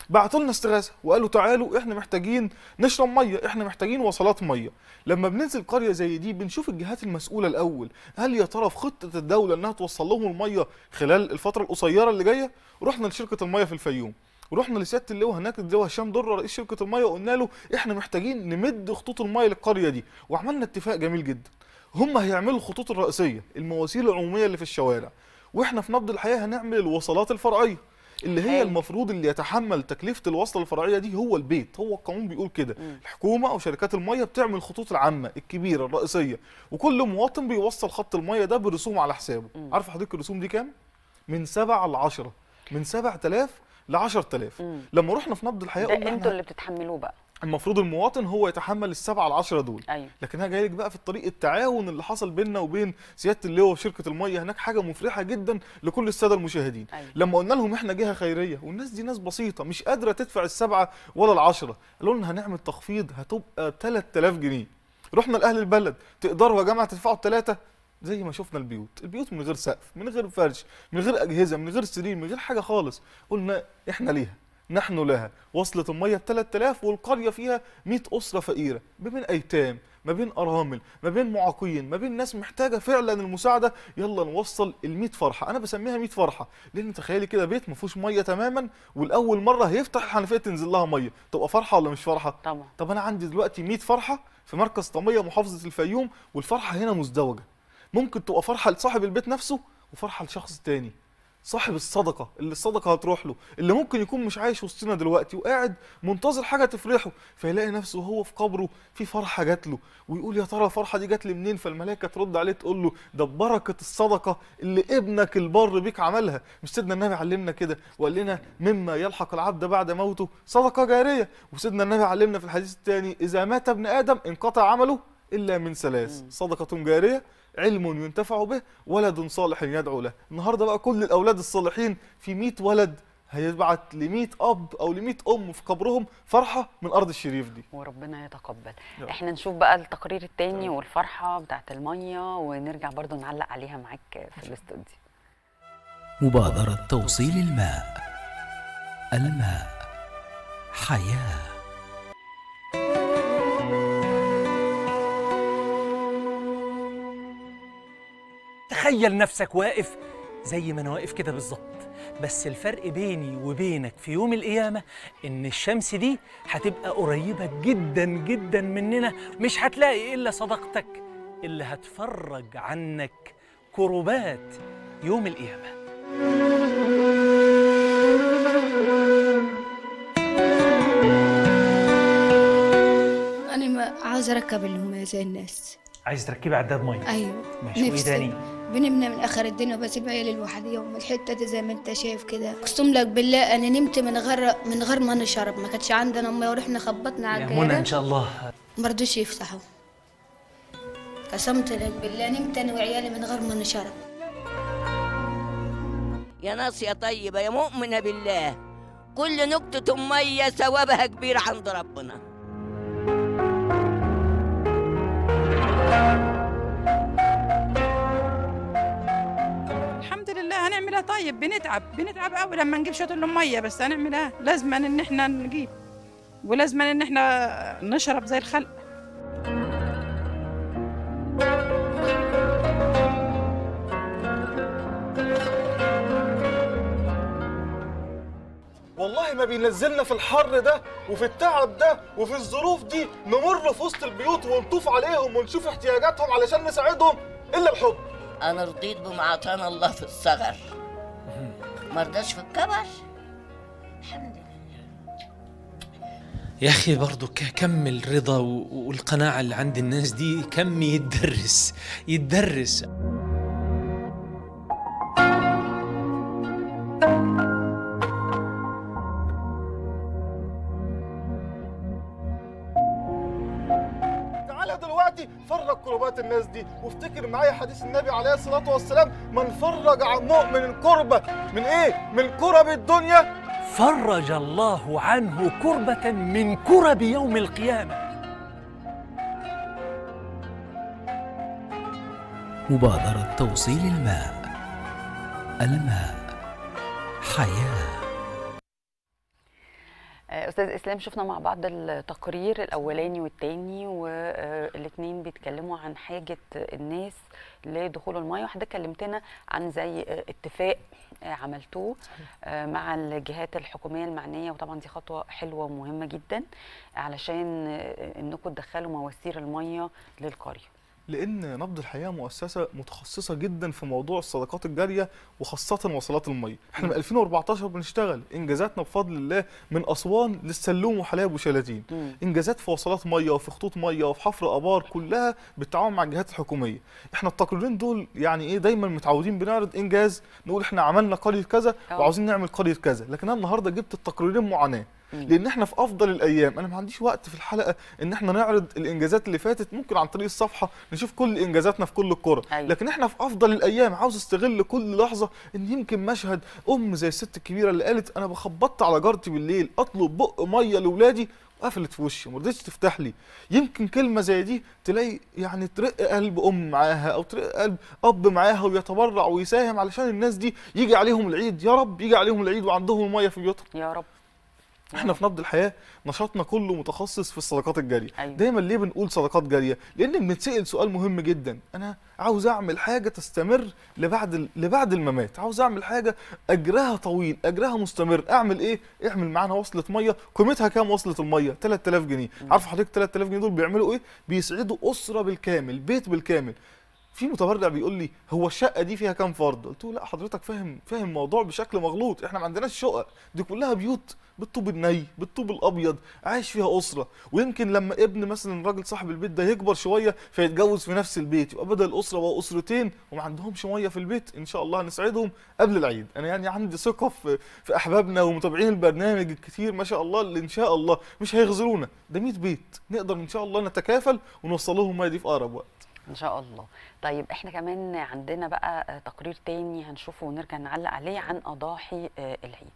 Speaker 5: بعتوا لنا استغاثه وقالوا تعالوا احنا محتاجين نشرب ميه احنا محتاجين وصلات ميه لما بننزل قريه زي دي بنشوف الجهات المسؤوله الاول هل يا ترى في خطه الدوله انها توصل لهم الميه خلال الفتره القصيره اللي جايه رحنا لشركه الميه في الفيوم ورحنا لسياده اللواء هناك اللواء هشام دره رئيس شركه الميه وقلنا له احنا محتاجين نمد خطوط الميه للقريه دي وعملنا اتفاق جميل جدا هم هيعملوا الخطوط الرئيسيه المواسير العموميه اللي في الشوارع واحنا في نبض الحياه هنعمل الوصلات الفرعيه اللي هي المفروض اللي يتحمل تكلفه الوصله الفرعيه دي هو البيت هو القانون بيقول كده الحكومه او شركات الميه بتعمل الخطوط العامه الكبيره الرئيسيه وكل مواطن بيوصل خط الميه ده برسوم على حسابه عارف حضرتك الرسوم دي كام من 7 ل 10 من 7000 ل 10000 لما رحنا في نبض الحياه
Speaker 1: ده
Speaker 5: قلنا
Speaker 1: انتوا
Speaker 5: إحنا
Speaker 1: اللي بتتحملوه بقى
Speaker 5: المفروض المواطن هو يتحمل السبعة العشرة دول
Speaker 1: ايوه
Speaker 5: لكن انا جاي لك بقى في الطريق التعاون اللي حصل بيننا وبين سياده اللواء وشركه الميه هناك حاجه مفرحه جدا لكل الساده المشاهدين
Speaker 1: أيوة.
Speaker 5: لما قلنا لهم احنا جهه خيريه والناس دي ناس بسيطه مش قادره تدفع السبعه ولا العشره قالوا لنا هنعمل تخفيض هتبقى 3000 جنيه رحنا لاهل البلد تقدروا يا جماعه تدفعوا الثلاثه زي ما شفنا البيوت البيوت من غير سقف من غير فرش من غير اجهزه من غير سرير من غير حاجه خالص قلنا احنا ليها نحن لها وصلت الميه ب 3000 والقريه فيها 100 اسره فقيره ما بين ايتام ما بين ارامل ما بين معاقين ما بين ناس محتاجه فعلا المساعده يلا نوصل ال 100 فرحه انا بسميها 100 فرحه لان تخيلي كده بيت ما فيهوش ميه تماما والاول مره هيفتح الحنفيه تنزل لها ميه تبقى فرحه ولا مش فرحه
Speaker 1: طبعا
Speaker 5: طب انا عندي دلوقتي 100 فرحه في مركز طميه محافظه الفيوم والفرحه هنا مزدوجه ممكن تبقى فرحه لصاحب البيت نفسه وفرحه لشخص تاني صاحب الصدقه اللي الصدقه هتروح له اللي ممكن يكون مش عايش وسطنا دلوقتي وقاعد منتظر حاجه تفرحه فيلاقي نفسه وهو في قبره في فرحه جات له ويقول يا ترى الفرحه دي جات لي منين فالملائكه ترد عليه تقول له ده ببركه الصدقه اللي ابنك البر بيك عملها مش سيدنا النبي علمنا كده وقال لنا مما يلحق العبد بعد موته صدقه جاريه وسيدنا النبي علمنا في الحديث الثاني اذا مات ابن ادم انقطع عمله الا من ثلاث صدقه جاريه علم ينتفع به ولد صالح يدعو له النهارده بقى كل الاولاد الصالحين في 100 ولد هيبعت ل 100 اب او ل 100 ام في قبرهم فرحه من ارض الشريف دي
Speaker 1: وربنا يتقبل
Speaker 5: يلا.
Speaker 1: احنا نشوف بقى التقرير التاني والفرحه بتاعت الميه ونرجع برضو نعلق عليها معاك في الاستوديو
Speaker 6: مبادرة توصيل الماء الماء حياه
Speaker 7: تخيل نفسك واقف زي ما انا واقف كده بالظبط بس الفرق بيني وبينك في يوم القيامة إن الشمس دي هتبقى قريبة جدا جدا مننا مش هتلاقي إلا صداقتك اللي هتفرج عنك كربات يوم القيامة
Speaker 12: أنا ما عاوزة أركب اللي هم زي الناس
Speaker 7: عايز تركبي عداد مية
Speaker 12: أيوة
Speaker 7: ماشي وإيه
Speaker 12: نفسي.
Speaker 7: تاني؟
Speaker 12: بنبنى من آخر الدنيا وبسيب عيالي لوحدي ومن الحتة دي زي ما أنت شايف كده أقسم لك بالله أنا نمت من غير من غير ما نشرب ما كانتش عندنا مية ورحنا خبطنا على
Speaker 7: يا منى
Speaker 12: الجيران
Speaker 7: إن شاء الله
Speaker 12: ما رضوش يفتحوا قسمت لك بالله نمت أنا وعيالي من غير ما نشرب
Speaker 13: يا ناس يا طيبة يا مؤمنة بالله كل نقطة مية ثوابها كبير عند ربنا
Speaker 10: الحمد لله هنعملها طيب بنتعب بنتعب قوي لما نجيب شويه الميه بس هنعملها لازما ان احنا نجيب ولازما ان احنا نشرب زي الخلق
Speaker 5: والله ما بينزلنا في الحر ده وفي التعب ده وفي الظروف دي نمر في وسط البيوت ونطوف عليهم ونشوف احتياجاتهم علشان نساعدهم الا الحب
Speaker 13: أنا رضيت بما أعطانا الله في الصغر مرضاش في الكبر
Speaker 7: يا أخي برضو ك- كم الرضا و- والقناعة اللي عند الناس دي كم يتدرس يتدرس
Speaker 5: تعالى دلوقتي فرج كربات الناس دي وافتكر معايا حديث النبي عليه الصلاة والسلام من فرج عن مؤمن كربة من ايه؟ من كرب الدنيا
Speaker 7: فرج الله عنه كربة من كرب يوم القيامة
Speaker 6: مبادرة توصيل الماء الماء حياه
Speaker 1: استاذ اسلام شفنا مع بعض التقرير الاولاني والتاني والاثنين بيتكلموا عن حاجه الناس لدخول الميه وحضرتك كلمتنا عن زي آه، اتفاق آه، عملتوه آه، مع الجهات الحكوميه المعنيه وطبعا دي خطوه حلوه ومهمه جدا علشان آه، انكم تدخلوا مواسير الميه للقريه
Speaker 5: لان نبض الحياه مؤسسه متخصصه جدا في موضوع الصدقات الجاريه وخاصه وصلات الميه احنا من 2014 بنشتغل انجازاتنا بفضل الله من اسوان للسلوم وحلايب وشلاتين انجازات في وصلات ميه وفي خطوط ميه وفي حفر ابار كلها بالتعاون مع الجهات الحكوميه احنا التقريرين دول يعني ايه دايما متعودين بنعرض انجاز نقول احنا عملنا قريه كذا
Speaker 14: أه.
Speaker 5: وعاوزين نعمل قريه كذا لكن انا النهارده جبت التقريرين معاناه لان احنا في افضل الايام انا ما عنديش وقت في الحلقه ان احنا نعرض الانجازات اللي فاتت ممكن عن طريق الصفحه نشوف كل انجازاتنا في كل القرى
Speaker 1: أيوة.
Speaker 5: لكن احنا في افضل الايام عاوز استغل كل لحظه ان يمكن مشهد ام زي الست الكبيره اللي قالت انا بخبطت على جارتي بالليل اطلب بق ميه لاولادي وقفلت في وشي ما رضيتش تفتح لي يمكن كلمه زي دي تلاقي يعني ترق قلب ام معاها او ترق قلب اب معاها ويتبرع ويساهم علشان الناس دي يجي عليهم العيد يا رب يجي عليهم العيد وعندهم الميه في بيوتهم
Speaker 1: يا رب
Speaker 5: احنا في نبض الحياه نشاطنا كله متخصص في الصدقات الجاريه
Speaker 1: أيوة.
Speaker 5: دايما ليه بنقول صدقات جاريه لان بنتسال سؤال مهم جدا انا عاوز اعمل حاجه تستمر لبعد ال- لبعد الممات عاوز اعمل حاجه اجرها طويل اجرها مستمر اعمل ايه اعمل معانا وصله ميه قيمتها كام وصله الميه 3000 جنيه عارف حضرتك 3000 جنيه دول بيعملوا ايه بيسعدوا اسره بالكامل بيت بالكامل في متبرع بيقول لي هو الشقه دي فيها كام فرد قلت له لا حضرتك فاهم فاهم الموضوع بشكل مغلوط احنا ما عندناش شقق دي كلها بيوت بالطوب الني بالطوب الابيض عايش فيها اسره ويمكن لما ابن مثلا الراجل صاحب البيت ده يكبر شويه فيتجوز في نفس البيت يبقى بدل الاسره بقى اسرتين وما عندهمش ميه في البيت ان شاء الله هنسعدهم قبل العيد انا يعني عندي ثقه في في احبابنا ومتابعين البرنامج الكتير ما شاء الله اللي ان شاء الله مش هيخذلونا ده 100 بيت نقدر ان شاء الله نتكافل ونوصل لهم الميه دي في اقرب وقت
Speaker 1: ان شاء الله طيب احنا كمان عندنا بقى آه، تقرير تاني هنشوفه ونرجع نعلق عليه عن اضاحي آه، العيد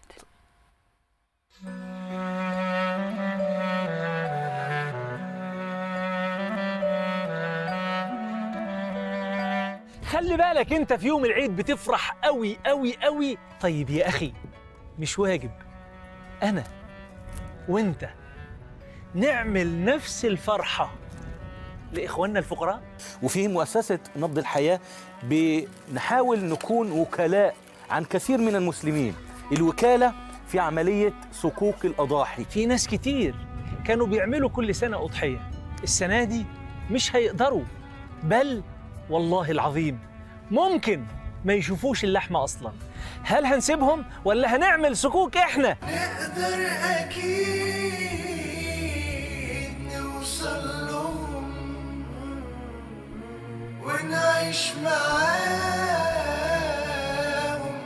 Speaker 7: خلي بالك انت في يوم العيد بتفرح قوي قوي قوي طيب يا اخي مش واجب انا وانت نعمل نفس الفرحه لاخواننا الفقراء
Speaker 14: وفي مؤسسة نبض الحياة بنحاول نكون وكلاء عن كثير من المسلمين الوكالة في عملية صكوك الأضاحي
Speaker 7: في ناس كتير كانوا بيعملوا كل سنه اضحيه السنه دي مش هيقدروا بل والله العظيم ممكن ما يشوفوش اللحمه اصلا هل هنسيبهم ولا هنعمل صكوك احنا
Speaker 4: نقدر أكيد نوصل لهم ونعيش معاهم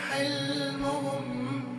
Speaker 4: حلمهم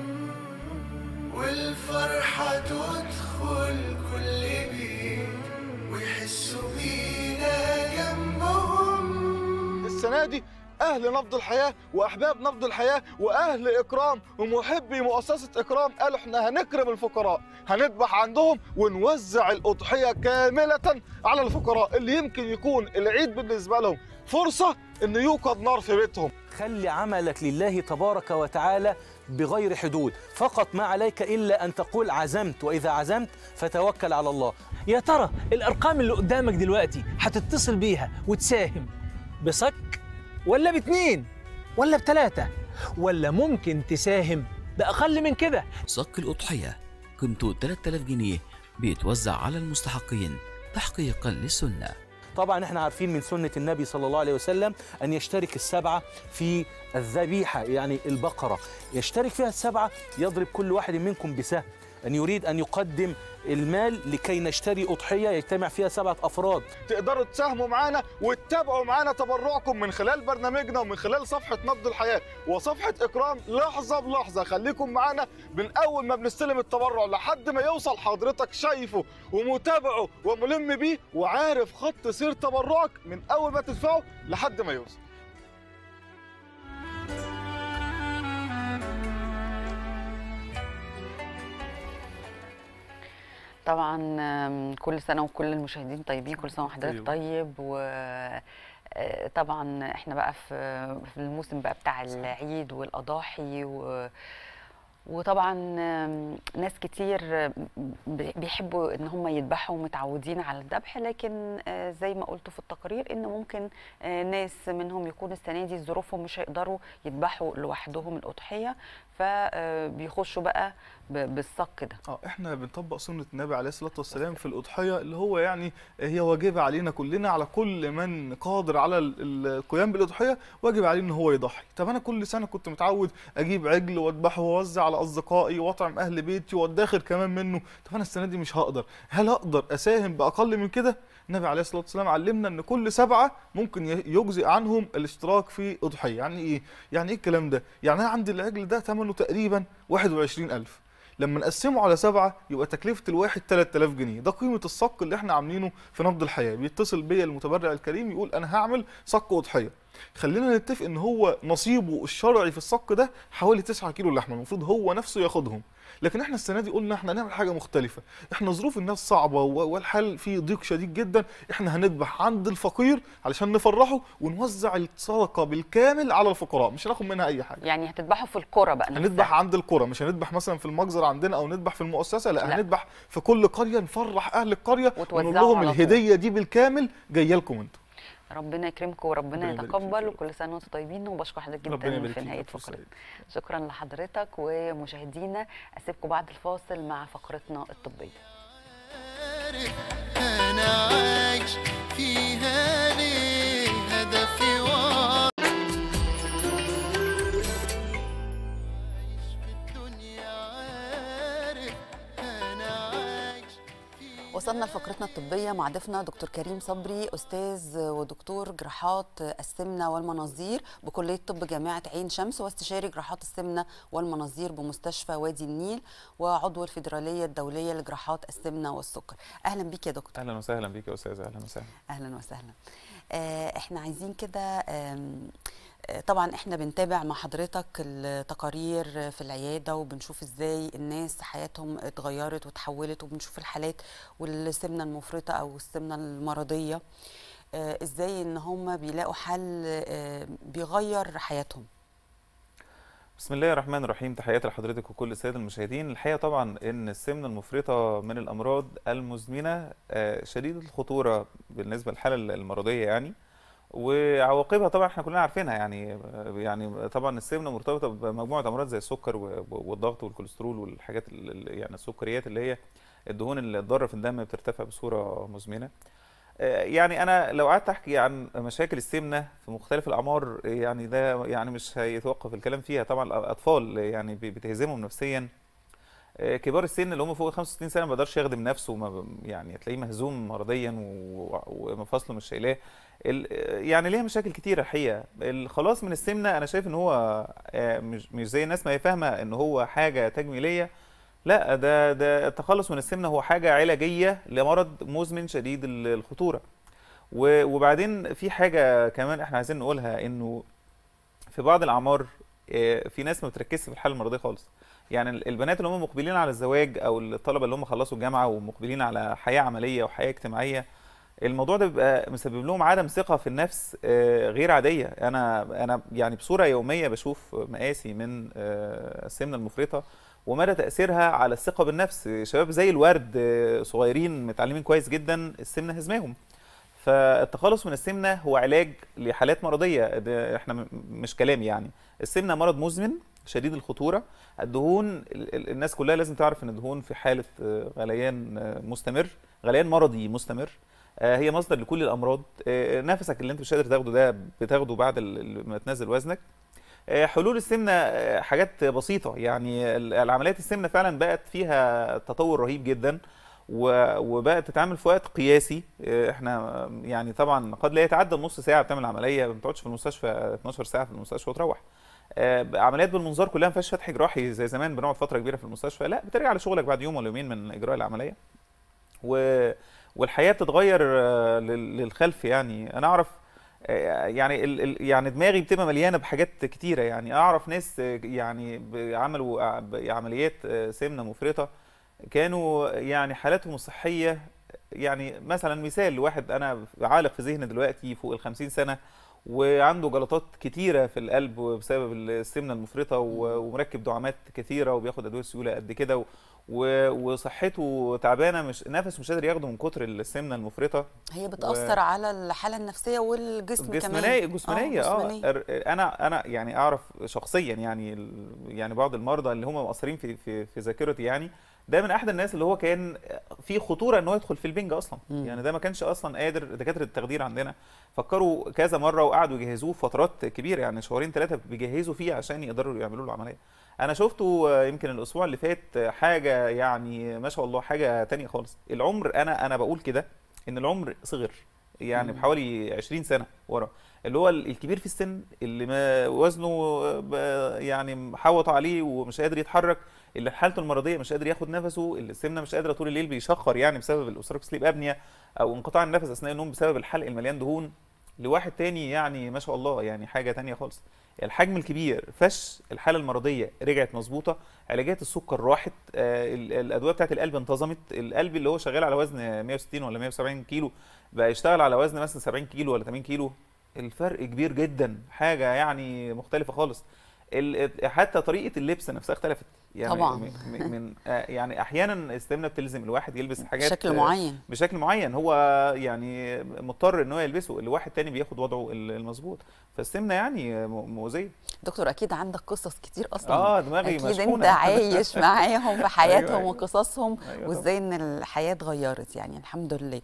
Speaker 4: والفرحة تدخل كل بيت ويحسوا بينا جنبهم
Speaker 5: السنه دي اهل نبض الحياه واحباب نبض الحياه واهل اكرام ومحبي مؤسسه اكرام قالوا احنا هنكرم الفقراء هنذبح عندهم ونوزع الاضحيه كامله على الفقراء اللي يمكن يكون العيد بالنسبه لهم فرصه ان يوقد نار في بيتهم
Speaker 14: خلي عملك لله تبارك وتعالى بغير حدود فقط ما عليك إلا أن تقول عزمت وإذا عزمت فتوكل على الله
Speaker 7: يا ترى الارقام اللي قدامك دلوقتي هتتصل بيها وتساهم بصك ولا باتنين ولا بتلاتة ولا ممكن تساهم باقل من كده
Speaker 6: صك الأضحية قيمته 3000 جنيه بيتوزع على المستحقين تحقيقا للسنة
Speaker 14: طبعا احنا عارفين من سنة النبي صلى الله عليه وسلم أن يشترك السبعة في الذبيحة يعني البقرة يشترك فيها السبعة يضرب كل واحد منكم بسهم أن يريد أن يقدم المال لكي نشتري أضحية يجتمع فيها سبعة أفراد
Speaker 5: تقدروا تساهموا معانا وتتابعوا معانا تبرعكم من خلال برنامجنا ومن خلال صفحة نبض الحياة وصفحة إكرام لحظة بلحظة خليكم معانا من أول ما بنستلم التبرع لحد ما يوصل حضرتك شايفه ومتابعه وملم بيه وعارف خط سير تبرعك من أول ما تدفعه لحد ما يوصل
Speaker 1: طبعا آم، كل سنه وكل المشاهدين طيبين كل سنه وحضرتك
Speaker 5: أيوة.
Speaker 1: طيب و آه، طبعا احنا بقى في في الموسم بقى بتاع العيد والاضاحي و وطبعا آم، ناس كتير آم، بي- بيحبوا ان هم يذبحوا متعودين على الذبح لكن آه، زي ما قلتوا في التقرير ان ممكن آه، ناس منهم يكون السنه دي ظروفهم مش هيقدروا يذبحوا لوحدهم الاضحيه فبيخشوا بقى ب- بالصك ده
Speaker 5: اه احنا بنطبق سنه النبي عليه الصلاه والسلام في الاضحيه اللي هو يعني هي واجبه علينا كلنا على كل من قادر على ال- ال- القيام بالاضحيه واجب عليه ان هو يضحي طب انا كل سنه كنت متعود اجيب عجل واذبحه واوزع على اصدقائي واطعم اهل بيتي وادخر كمان منه طب انا السنه دي مش هقدر هل اقدر اساهم باقل من كده النبي عليه الصلاه والسلام علمنا ان كل سبعه ممكن ي- يجزئ عنهم الاشتراك في اضحيه يعني ايه يعني ايه الكلام ده يعني انا عندي العجل ده ثمنه تقريبا 21000 لما نقسمه على سبعة يبقى تكلفة الواحد 3000 جنيه ده قيمة الصك اللي احنا عاملينه في نبض الحياة بيتصل بيا المتبرع الكريم يقول انا هعمل صك اضحية خلينا نتفق ان هو نصيبه الشرعي في الصك ده حوالي 9 كيلو لحمه المفروض هو نفسه ياخدهم لكن احنا السنه دي قلنا احنا هنعمل حاجه مختلفه احنا ظروف الناس صعبه و- والحال فيه ضيق شديد جدا احنا هنذبح عند الفقير علشان نفرحه ونوزع الصدقه بالكامل على الفقراء مش هناخد منها اي حاجه
Speaker 1: يعني هتذبحوا في القرى بقى نفسها.
Speaker 5: هنذبح عند القرى مش هنذبح مثلا في المجزر عندنا او نذبح في المؤسسه لا,
Speaker 1: لا.
Speaker 5: لا. هنذبح في كل قريه نفرح اهل القريه ونقول
Speaker 1: وتوزعوا
Speaker 5: لهم
Speaker 1: على طول.
Speaker 5: الهديه دي بالكامل جايه لكم انتم
Speaker 1: ربنا يكرمكم وربنا
Speaker 5: ربنا يبارك
Speaker 1: يتقبل وكل سنه وانتم طيبين وبشكر حضرتك
Speaker 5: ربنا
Speaker 1: جدا
Speaker 5: يبارك
Speaker 1: في
Speaker 5: فيك
Speaker 1: نهايه
Speaker 5: يا دكتور
Speaker 1: فقرتنا شكرا لحضرتك ومشاهدينا اسيبكم بعد الفاصل مع فقرتنا الطبيه
Speaker 4: انا عايش فيها ليه هدفي واضح
Speaker 1: وصلنا لفقرتنا الطبية مع ضيفنا دكتور كريم صبري أستاذ ودكتور جراحات السمنة والمناظير بكلية طب جامعة عين شمس واستشاري جراحات السمنة والمناظير بمستشفى وادي النيل وعضو الفيدرالية الدولية لجراحات السمنة والسكر أهلا بيك يا دكتور
Speaker 15: اهلا وسهلا بيك يا استاذ اهلا وسهلا
Speaker 1: اهلا وسهلا آه، احنا عايزين كده آم، آه، طبعا احنا بنتابع مع حضرتك التقارير في العياده وبنشوف ازاي الناس حياتهم اتغيرت وتحولت وبنشوف الحالات والسمنه المفرطه او السمنه المرضيه آه، ازاي ان هم بيلاقوا حل آه، بيغير حياتهم
Speaker 15: بسم الله الرحمن الرحيم تحياتي لحضرتك وكل الساده المشاهدين الحقيقه طبعا ان السمنه المفرطه من الامراض المزمنه آه، شديده الخطوره بالنسبه للحاله المرضيه يعني وعواقبها طبعا احنا كلنا عارفينها يعني يعني طبعا السمنه مرتبطه بمجموعه امراض زي السكر و- والضغط والكوليسترول والحاجات ال- ال- يعني السكريات اللي هي الدهون الضاره في الدم بترتفع بصوره مزمنه آه، يعني انا لو قعدت احكي عن مشاكل السمنه في مختلف الاعمار يعني ده يعني مش هيتوقف الكلام فيها طبعا الاطفال يعني ب- بتهزمهم نفسيا آه، كبار السن اللي هم فوق 65 سنه ما بيقدرش يخدم نفسه وما ب- يعني تلاقيه مهزوم مرضيا و- ومفاصله مش شايلاه ال- يعني ليها مشاكل كتيره الحقيقه الخلاص من السمنه انا شايف ان هو آه، مش مش زي الناس ما هي فاهمه ان هو حاجه تجميليه لا ده ده التخلص من السمنه هو حاجه علاجيه لمرض مزمن شديد ال- الخطوره و- وبعدين في حاجه كمان احنا عايزين نقولها انه في بعض الاعمار آه، في ناس ما بتركزش في الحاله المرضيه خالص يعني ال- البنات اللي هم مقبلين على الزواج او الطلبه اللي هم خلصوا الجامعه ومقبلين على حياه عمليه وحياه اجتماعيه الموضوع ده بيبقى مسبب لهم عدم ثقه في النفس آه، غير عاديه انا انا يعني بصوره يوميه بشوف مقاسي من آه، السمنه المفرطه ومدى تاثيرها على الثقه بالنفس شباب زي الورد آه، صغيرين متعلمين كويس جدا السمنه هزماهم فالتخلص من السمنه هو علاج لحالات مرضيه ده احنا م- مش كلام يعني السمنه مرض مزمن شديد الخطوره الدهون ال- ال- الناس كلها لازم تعرف ان الدهون في حاله آه، غليان آه، مستمر غليان مرضي مستمر آه، هي مصدر لكل الامراض آه، نفسك اللي انت مش قادر تاخده ده بتاخده بعد ال- ال- ما تنزل وزنك آه، حلول السمنه آه، حاجات بسيطه يعني ال- العمليات السمنه فعلا بقت فيها تطور رهيب جدا و- وبقت تتعمل في وقت قياسي آه، احنا آه، يعني طبعا قد لا يتعدى نص ساعه بتعمل عمليه ما بتقعدش في المستشفى 12 ساعه في المستشفى وتروح آه، عمليات بالمنظار كلها ما فيهاش فتح جراحي زي زمان بنقعد فتره كبيره في المستشفى لا بترجع لشغلك بعد يوم ولا يومين من اجراء العمليه و... والحياه بتتغير آه، لل- للخلف يعني انا اعرف آه، يعني ال... ال- يعني دماغي بتبقى مليانه بحاجات كتيره يعني اعرف ناس آه، يعني ب- عملوا ع- ب- عمليات آه، سمنه مفرطه كانوا يعني حالاتهم الصحيه يعني مثلا مثال واحد انا عالق في ذهني دلوقتي فوق ال 50 سنه وعنده جلطات كتيره في القلب بسبب السمنه المفرطه و- ومركب دعامات كثيره وبياخد ادويه سيوله قد كده و- و- وصحته تعبانه مش نفسه مش قادر ياخده من كتر السمنه المفرطه
Speaker 1: هي بتاثر على الحاله النفسيه والجسم كمان
Speaker 15: الجسمانيه الجسمانيه اه
Speaker 1: جسمانية.
Speaker 15: ار- انا انا يعني اعرف شخصيا يعني ال- يعني بعض المرضى اللي هم مؤثرين في في في ذاكرتي يعني ده من احد الناس اللي هو كان في خطوره ان هو يدخل في البنج اصلا
Speaker 1: مم.
Speaker 15: يعني ده ما كانش اصلا قادر دكاتره التخدير عندنا فكروا كذا مره وقعدوا يجهزوه فترات كبيره يعني شهرين ثلاثه بيجهزوا فيه عشان يقدروا يعملوا له عمليه انا شفته آه، يمكن الاسبوع اللي فات آه، حاجه يعني ما شاء الله حاجه تانية خالص العمر انا انا بقول كده ان العمر صغر يعني
Speaker 1: مم.
Speaker 15: بحوالي 20 سنه ورا اللي هو ال- الكبير في السن اللي ما وزنه ب- يعني محوط عليه ومش قادر يتحرك اللي حالته المرضيه مش قادر ياخد نفسه اللي السمنه مش قادره طول الليل بيشخر يعني بسبب الاوستراك سليب ابنيا او انقطاع النفس اثناء النوم بسبب الحلق المليان دهون لواحد تاني يعني ما شاء الله يعني حاجه تانية خالص الحجم الكبير فش الحاله المرضيه رجعت مظبوطه علاجات السكر راحت آه، ال- الادويه بتاعت القلب انتظمت القلب اللي هو شغال على وزن 160 ولا 170 كيلو بقى يشتغل على وزن مثلا 70 كيلو ولا 80 كيلو الفرق كبير جدا حاجه يعني مختلفه خالص ال- حتى طريقه اللبس نفسها اختلفت يعني
Speaker 1: طبعاً.
Speaker 15: م- م- من آه، يعني احيانا السمنه بتلزم الواحد يلبس حاجات
Speaker 1: بشكل
Speaker 15: آه،
Speaker 1: معين.
Speaker 15: بشكل معين هو يعني مضطر ان هو يلبسه الواحد تاني بياخد وضعه ال- المظبوط فالسمنه يعني م- مؤذيه
Speaker 1: دكتور اكيد عندك قصص كتير اصلا
Speaker 15: اه دماغي
Speaker 1: اكيد
Speaker 15: مشحونة.
Speaker 1: انت عايش معاهم في حياتهم
Speaker 15: أيوة، أيوة.
Speaker 1: وقصصهم
Speaker 15: أيوة
Speaker 1: وازاي ان الحياه اتغيرت يعني الحمد لله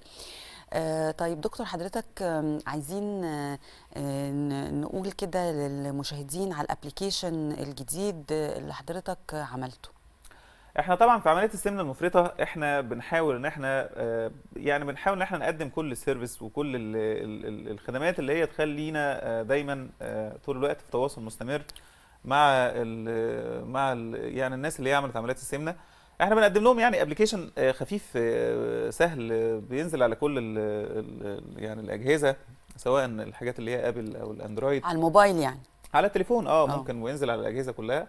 Speaker 1: آه طيب دكتور حضرتك آم، عايزين آه، آه، ن- نقول كده للمشاهدين على الابليكيشن الجديد آه، اللي حضرتك آه، عملته
Speaker 15: احنا طبعا في عمليه السمنه المفرطه احنا بنحاول ان احنا آه، يعني بنحاول ان احنا نقدم كل السيرفيس وكل ال ال ال الخدمات اللي هي تخلينا آه، دايما آه، طول الوقت في تواصل مستمر مع ال مع ال يعني الناس اللي هي عملت عمليات السمنه احنا بنقدم لهم يعني ابلكيشن خفيف آه، سهل آه، بينزل على كل ال ال يعني الاجهزه سواء الحاجات اللي هي ابل او الاندرويد
Speaker 1: على الموبايل يعني
Speaker 15: على التليفون اه ممكن وينزل على الاجهزه كلها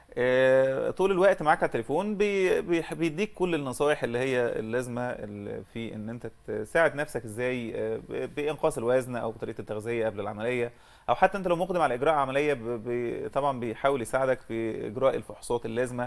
Speaker 15: آه، طول الوقت معاك على التليفون بي- بي- بيديك كل النصائح اللي هي اللازمه اللي في ان انت تساعد نفسك ازاي آه، ب- بانقاص الوزن او طريقه التغذيه قبل العمليه او حتى انت لو مقدم على اجراء عمليه ب- ب- طبعا بيحاول يساعدك في اجراء الفحوصات اللازمه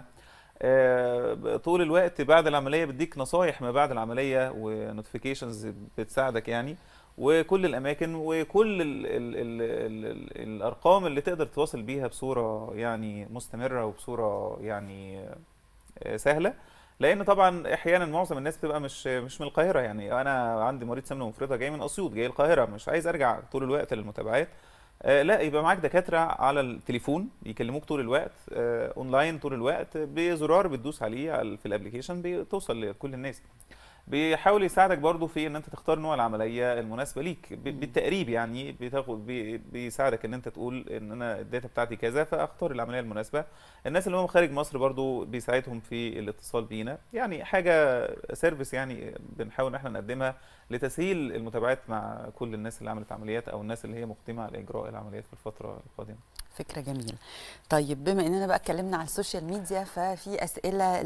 Speaker 15: آه، طول الوقت بعد العمليه بيديك نصايح ما بعد العمليه ونوتيفيكيشنز بتساعدك يعني وكل الاماكن وكل ال ال ال ال ال الارقام اللي تقدر تواصل بيها بصوره يعني مستمره وبصوره يعني آه، سهله لان طبعا احيانا معظم الناس بتبقى مش مش من القاهره يعني انا عندي مريض سمنه مفرطه جاي من اسيوط جاي القاهره مش عايز ارجع طول الوقت للمتابعات آه، لا يبقى معاك دكاتره على التليفون يكلموك طول الوقت آه، اونلاين طول الوقت بزرار بتدوس عليه على- في الابلكيشن بتوصل لكل الناس بيحاول يساعدك برضو في ان انت تختار نوع العمليه المناسبه ليك ب- بالتقريب يعني بتاخد بي- بيساعدك ان انت تقول ان انا الداتا بتاعتي كذا فاختار العمليه المناسبه الناس اللي هم خارج مصر برضو بيساعدهم في الاتصال بينا يعني حاجه سيرفيس يعني بنحاول ان احنا نقدمها لتسهيل المتابعات مع كل الناس اللي عملت عمليات او الناس اللي هي مقدمه على اجراء العمليات في الفتره القادمه
Speaker 1: فكرة جميلة طيب بما اننا بقى اتكلمنا على السوشيال ميديا ففي اسئلة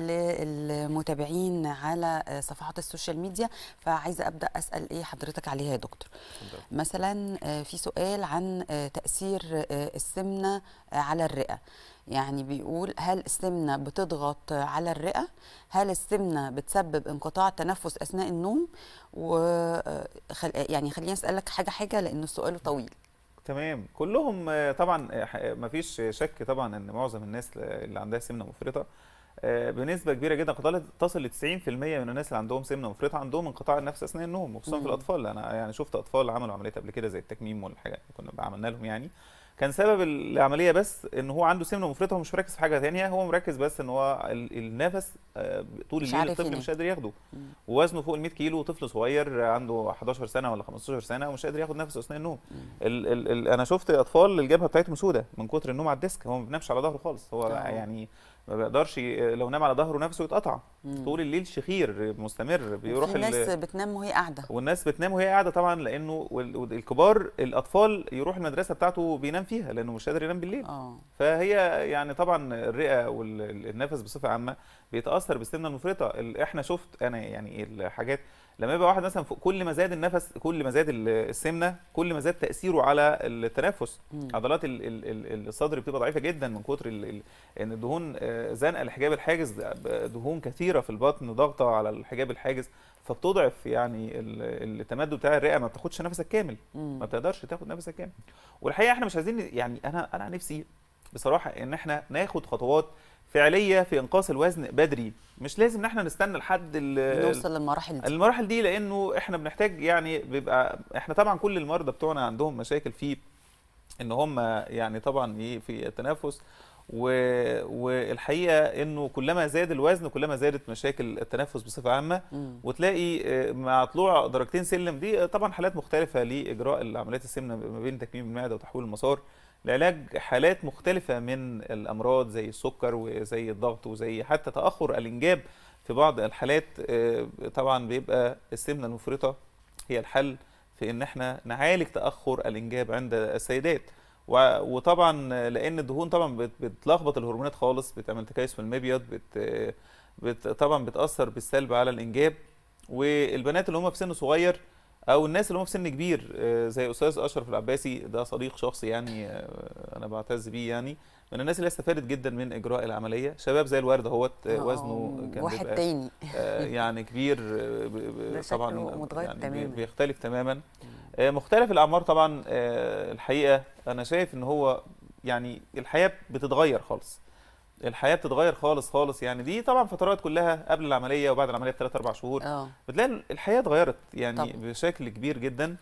Speaker 1: للمتابعين على آه، صفحات السوشيال ميديا فعايزة ابدا اسال ايه حضرتك عليها يا دكتور مثلا آه، في سؤال عن آه، تاثير آه، السمنة آه، على الرئة يعني بيقول هل السمنة بتضغط على الرئة هل السمنة بتسبب انقطاع التنفس اثناء النوم و آه، خل... يعني خليني اسالك حاجة حاجة لان السؤال طويل
Speaker 15: تمام كلهم آه، طبعا آه، ح- مفيش شك طبعا ان معظم الناس اللي عندها سمنه مفرطه آه، بنسبه كبيره جدا قد تصل ل 90% من الناس اللي عندهم سمنه مفرطه عندهم انقطاع النفس اثناء النوم وخصوصا في
Speaker 1: مم.
Speaker 15: الاطفال انا يعني شفت اطفال عملوا عمليات قبل كده زي التكميم والحاجات اللي كنا عملنا لهم يعني كان سبب العمليه بس ان هو عنده سمنه مفرطه ومش مركز في حاجه ثانيه هو مركز بس ان هو ال- النفس آه، طول
Speaker 1: مش
Speaker 15: الليل
Speaker 1: عارف
Speaker 15: الطفل
Speaker 1: ينام.
Speaker 15: مش قادر ياخده ووزنه فوق ال 100 كيلو طفل صغير عنده 11 سنه ولا 15 سنه ومش قادر ياخد نفسه اثناء النوم ال ال ال انا شفت اطفال الجبهه بتاعتهم سودة من كتر النوم على الديسك هو ما بينامش على ظهره خالص هو
Speaker 1: آه.
Speaker 15: يعني ما بيقدرش ي- لو نام على ظهره نفسه يتقطع
Speaker 1: مم.
Speaker 15: طول الليل شخير مستمر بيروح
Speaker 1: في ناس
Speaker 15: ال-
Speaker 1: بتنام وهي قاعده
Speaker 15: والناس بتنام وهي قاعده طبعا لانه وال- والكبار الاطفال يروح المدرسه بتاعته بينام فيها لانه مش قادر ينام بالليل
Speaker 1: اه
Speaker 15: فهي يعني طبعا الرئه والنفس بصفه عامه بيتاثر بالسمنه المفرطه ال- احنا شفت انا يعني الحاجات لما يبقى واحد مثلا فوق كل ما زاد النفس كل ما زاد ال- السمنه كل ما زاد تاثيره على التنفس
Speaker 1: مم.
Speaker 15: عضلات ال- ال- ال- الصدر بتبقى ضعيفه جدا من كتر ال- ال- ان الدهون آه، زنقه الحجاب الحاجز دهون كثيره في البطن ضاغطه على الحجاب الحاجز فبتضعف يعني ال- التمدد بتاع الرئه ما بتاخدش نفسك كامل
Speaker 1: مم.
Speaker 15: ما بتقدرش تاخد نفسك كامل والحقيقه احنا مش عايزين يعني انا انا نفسي بصراحه ان احنا ناخد خطوات فعليه في انقاص الوزن بدري مش لازم ان احنا نستنى لحد ال-
Speaker 1: نوصل للمراحل دي
Speaker 15: المراحل دي لانه احنا بنحتاج يعني بيبقى احنا طبعا كل المرضى بتوعنا عندهم مشاكل في ان هم يعني طبعا ايه في التنفس و... والحقيقه انه كلما زاد الوزن كلما زادت مشاكل التنفس بصفه عامه
Speaker 1: مم.
Speaker 15: وتلاقي آه، مع طلوع درجتين سلم دي طبعا حالات مختلفه لاجراء العمليات السمنه ما بين تكميم المعده وتحويل المسار لعلاج حالات مختلفه من الامراض زي السكر وزي الضغط وزي حتى تاخر الانجاب في بعض الحالات آه، طبعا بيبقى السمنه المفرطه هي الحل في ان احنا نعالج تاخر الانجاب عند السيدات و- وطبعا لان الدهون طبعا بت- بتلخبط الهرمونات خالص بتعمل تكيس في المبيض بت بت طبعا بتاثر بالسلب على الانجاب والبنات اللي هم في سن صغير او الناس اللي هم في سن كبير آه، زي استاذ اشرف العباسي ده صديق شخصي يعني آه، انا بعتز بيه يعني من الناس اللي استفادت جدا من اجراء العمليه شباب زي الورد اهوت آه،
Speaker 1: آه،
Speaker 15: وزنه كان
Speaker 1: واحد
Speaker 15: بيبقى،
Speaker 1: تاني.
Speaker 15: آه، يعني كبير آه، ب- ب-
Speaker 1: ده شكله
Speaker 15: طبعا
Speaker 1: متغير
Speaker 15: يعني بي-
Speaker 1: تماماً.
Speaker 15: بيختلف تماما آه، مختلف الاعمار طبعا آه، الحقيقه انا شايف ان هو يعني الحياه بتتغير خالص الحياه بتتغير خالص خالص يعني دي طبعا فترات كلها قبل العمليه وبعد العمليه بثلاث اربع شهور
Speaker 1: اه
Speaker 15: بتلاقي الحياه اتغيرت يعني
Speaker 1: طبعاً.
Speaker 15: بشكل كبير جدا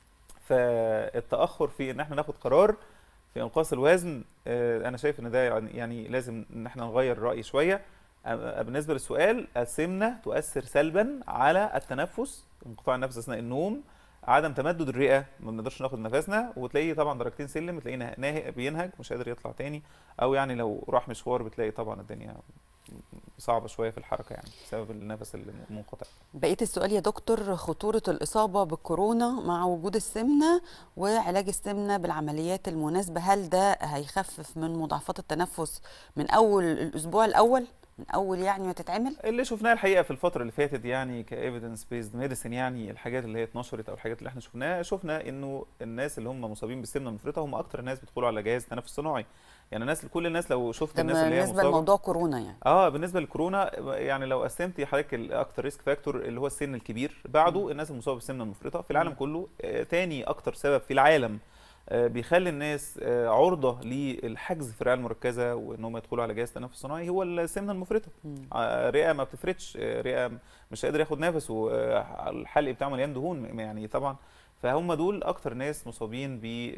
Speaker 15: فالتاخر في ان احنا ناخد قرار في انقاص الوزن آه، انا شايف ان ده يعني يعني لازم ان احنا نغير الراي شويه أ- بالنسبه للسؤال السمنه تؤثر سلبا على التنفس انقطاع النفس اثناء النوم عدم تمدد الرئه ما بنقدرش ناخد نفسنا وتلاقيه طبعا درجتين سلم تلاقيه نه- ناهق بينهج مش قادر يطلع تاني او يعني لو راح مشوار بتلاقي طبعا الدنيا صعبه شويه في الحركه يعني بسبب النفس المنقطع
Speaker 1: بقيه السؤال يا دكتور خطوره الاصابه بالكورونا مع وجود السمنه وعلاج السمنه بالعمليات المناسبه هل ده هيخفف من مضاعفات التنفس من اول الاسبوع الاول من اول يعني ما تتعمل
Speaker 15: اللي شفناه الحقيقه في الفتره اللي فاتت يعني كايفيدنس بيزد ميديسن يعني الحاجات اللي هي اتنشرت او الحاجات اللي احنا شفناها شفنا انه الناس اللي هم مصابين بالسمنه المفرطه هم اكتر الناس بيدخلوا على جهاز تنفس صناعي يعني الناس كل الناس لو شفت
Speaker 1: ده
Speaker 15: الناس اللي هي
Speaker 1: بالنسبه
Speaker 15: مصابه
Speaker 1: لموضوع كورونا يعني
Speaker 15: اه بالنسبه للكورونا يعني لو قسمتي حضرتك الاكتر ريسك فاكتور اللي هو السن الكبير بعده الناس المصابه بالسمنه المفرطه في العالم كله آه تاني اكتر سبب في العالم آه بيخلي الناس آه عرضه للحجز في الرعايه المركزه وان هم يدخلوا على جهاز تنفس صناعي هو السمنه المفرطه آه رئه ما بتفرتش آه رئه مش قادر ياخد نفس والحلق بتاعه مليان دهون يعني طبعا فهم دول اكتر ناس مصابين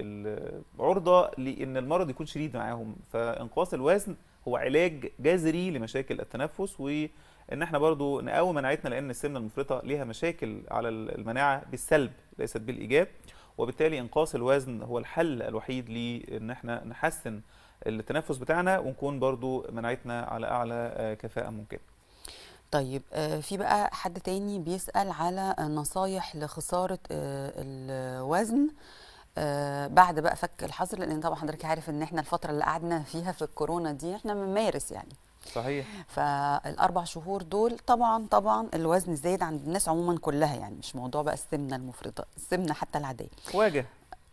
Speaker 15: بالعرضه لان المرض يكون شديد معاهم فانقاص الوزن هو علاج جذري لمشاكل التنفس وان احنا برضو نقوي مناعتنا لان السمنه المفرطه ليها مشاكل على المناعه بالسلب ليست بالايجاب وبالتالي انقاص الوزن هو الحل الوحيد لان احنا نحسن التنفس بتاعنا ونكون برضو مناعتنا على اعلى كفاءه ممكنه
Speaker 1: طيب آه، في بقى حد تاني بيسأل على نصايح لخسارة آه، الوزن آه، بعد بقى فك الحظر لان طبعا حضرتك عارف ان احنا الفتره اللي قعدنا فيها في الكورونا دي احنا من مارس يعني
Speaker 15: صحيح
Speaker 1: فالاربع شهور دول طبعا طبعا الوزن زايد عند الناس عموما كلها يعني مش موضوع بقى السمنه المفرطه السمنه حتى العاديه
Speaker 15: واجه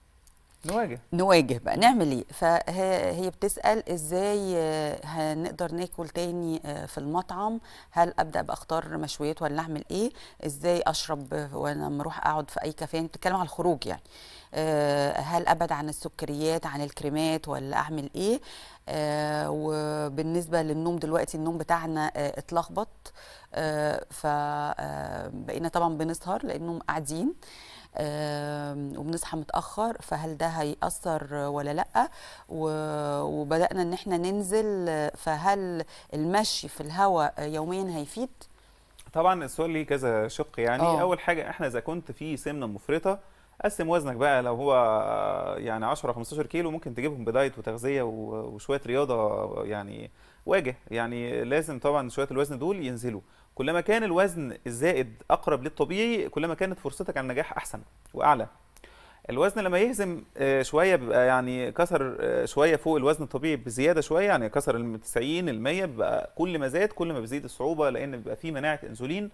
Speaker 15: نواجه
Speaker 1: نواجه بقى نعمل ايه فهي هي بتسال ازاي آه، هنقدر ناكل تاني آه، في المطعم هل ابدا باختار مشويات ولا اعمل ايه ازاي اشرب آه، وانا لما اروح اقعد في اي كافيه يعني بتتكلم على الخروج يعني آه، هل ابعد عن السكريات عن الكريمات ولا اعمل ايه آه، وبالنسبه للنوم دلوقتي النوم بتاعنا آه، اتلخبط فبقينا طبعا بنسهر لانهم قاعدين آم، وبنصحى متاخر فهل ده هيأثر ولا لا و- وبدأنا ان احنا ننزل آه، فهل المشي في الهواء آه، يوميا هيفيد
Speaker 15: طبعا السؤال ليه كذا شق يعني
Speaker 1: آه.
Speaker 15: أوه. اول حاجه احنا اذا كنت في سمنه مفرطه قسم وزنك بقى لو هو يعني 10 15 كيلو ممكن تجيبهم بدايت وتغذيه و- وشويه رياضه يعني واجه يعني لازم طبعا شويه الوزن دول ينزلوا كلما كان الوزن الزائد اقرب للطبيعي كلما كانت فرصتك على النجاح احسن واعلى الوزن لما يهزم آه، شويه بيبقى يعني كسر آه، شويه فوق الوزن الطبيعي بزياده شويه يعني كسر ال 90 ال 100 بيبقى كل ما زاد كل ما بيزيد الصعوبه لان بيبقى في مناعه انسولين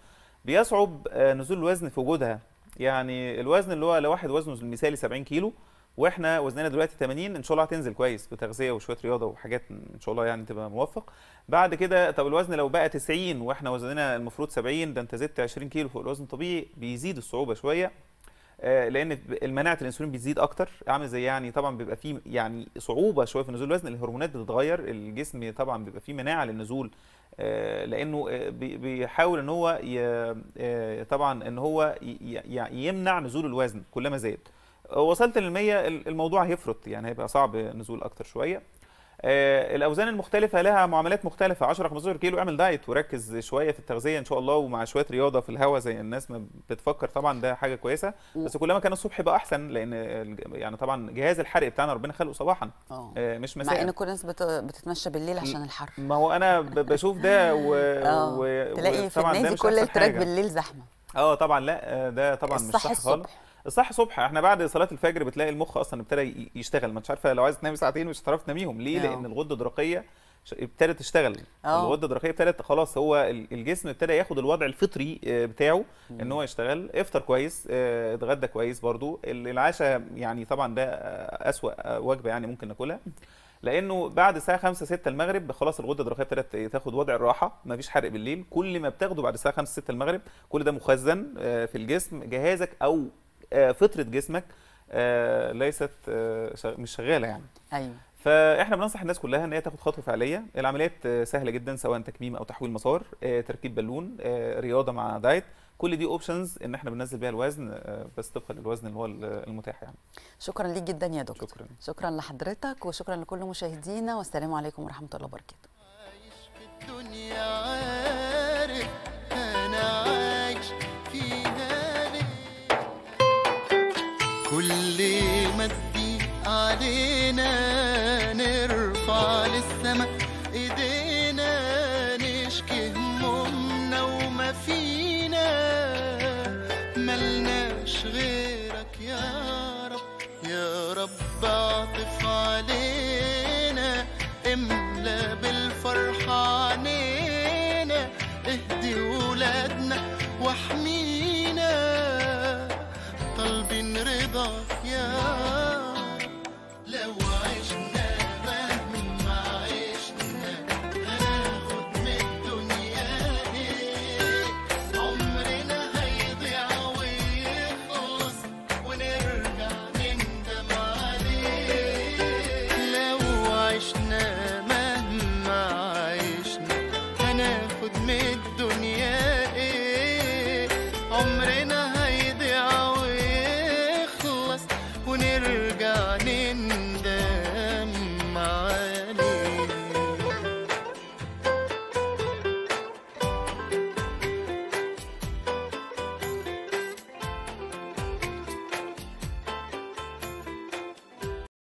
Speaker 15: بيصعب آه، نزول الوزن في وجودها يعني الوزن اللي هو لو واحد وزنه المثالي 70 كيلو واحنا وزننا دلوقتي 80 ان شاء الله هتنزل كويس بتغذيه وشويه رياضه وحاجات ان شاء الله يعني تبقى موفق بعد كده طب الوزن لو بقى 90 واحنا وزننا المفروض 70 ده انت زدت 20 كيلو فوق الوزن الطبيعي بيزيد الصعوبه شويه آه، لان المناعه الانسولين بتزيد اكتر عامل زي يعني طبعا بيبقى فيه يعني صعوبه شويه في نزول الوزن الهرمونات بتتغير الجسم طبعا بيبقى فيه مناعه للنزول آه، لانه آه، بي- بيحاول ان هو ي- آه، طبعا ان هو ي- ي- يمنع نزول الوزن كلما زاد وصلت للمية الموضوع هيفرط يعني هيبقى صعب نزول اكتر شويه آه، الاوزان المختلفه لها معاملات مختلفه 10 15 كيلو اعمل دايت وركز شويه في التغذيه ان شاء الله ومع شويه رياضه في الهواء زي الناس ما بتفكر طبعا ده حاجه كويسه بس كلما كان الصبح يبقى احسن لان الج- يعني طبعا جهاز الحرق بتاعنا ربنا خلقه صباحا
Speaker 1: اه
Speaker 15: آه، مش
Speaker 1: مع
Speaker 15: مساء
Speaker 1: ان كل الناس بت- بتتمشى بالليل عشان الحر
Speaker 15: ما هو انا ب- بشوف ده و...
Speaker 1: اه
Speaker 15: و...
Speaker 1: تلاقي في
Speaker 15: وطبعاً ده
Speaker 1: النادي
Speaker 15: مش
Speaker 1: كل
Speaker 15: أحسن
Speaker 1: التراك
Speaker 15: حاجة.
Speaker 1: بالليل زحمه
Speaker 15: اه طبعا لا آه، ده طبعا مش
Speaker 1: الصح
Speaker 15: صح خالص
Speaker 1: الصبح.
Speaker 15: الصح صبح احنا بعد صلاه الفجر بتلاقي المخ اصلا ابتدى ي- يشتغل ما انتش عارفه لو عايز تنامي ساعتين مش هتعرفي تناميهم ليه
Speaker 1: آه.
Speaker 15: لان الغده الدرقيه ش- ابتدت تشتغل
Speaker 1: آه.
Speaker 15: الغده الدرقيه ابتدت خلاص هو ال- الجسم ابتدى ياخد الوضع الفطري آه، بتاعه ان هو يشتغل افطر كويس آه، اتغدى كويس برضو ال- العشاء يعني طبعا ده آه، اسوأ آه، وجبه يعني ممكن ناكلها لانه بعد الساعه 5 6 المغرب خلاص الغده الدرقيه ابتدت تاخد وضع الراحه مفيش حرق بالليل كل ما بتاخده بعد الساعه 5 6 المغرب كل ده مخزن آه، في الجسم جهازك او آه، فطره جسمك آه، ليست آه، شغ- مش شغاله يعني
Speaker 1: ايوه
Speaker 15: فاحنا بننصح الناس كلها ان هي تاخد خطوه فعليه العمليات آه، سهله جدا سواء تكميم او تحويل مسار آه، تركيب بالون آه، رياضه مع دايت كل دي اوبشنز ان احنا بننزل بيها الوزن آه، بس طبقا للوزن اللي هو المتاح يعني
Speaker 1: شكرا ليك جدا يا دكتور
Speaker 15: شكرا
Speaker 1: شكرا لحضرتك وشكرا لكل مشاهدينا والسلام عليكم ورحمه الله وبركاته
Speaker 4: الدنيا عارف انا عايش فيها ليه كل ما تضيق علينا نرفع للسما ايدينا نشكي همومنا وما فينا ملناش غيرك يا رب يا رب اعطف علينا املا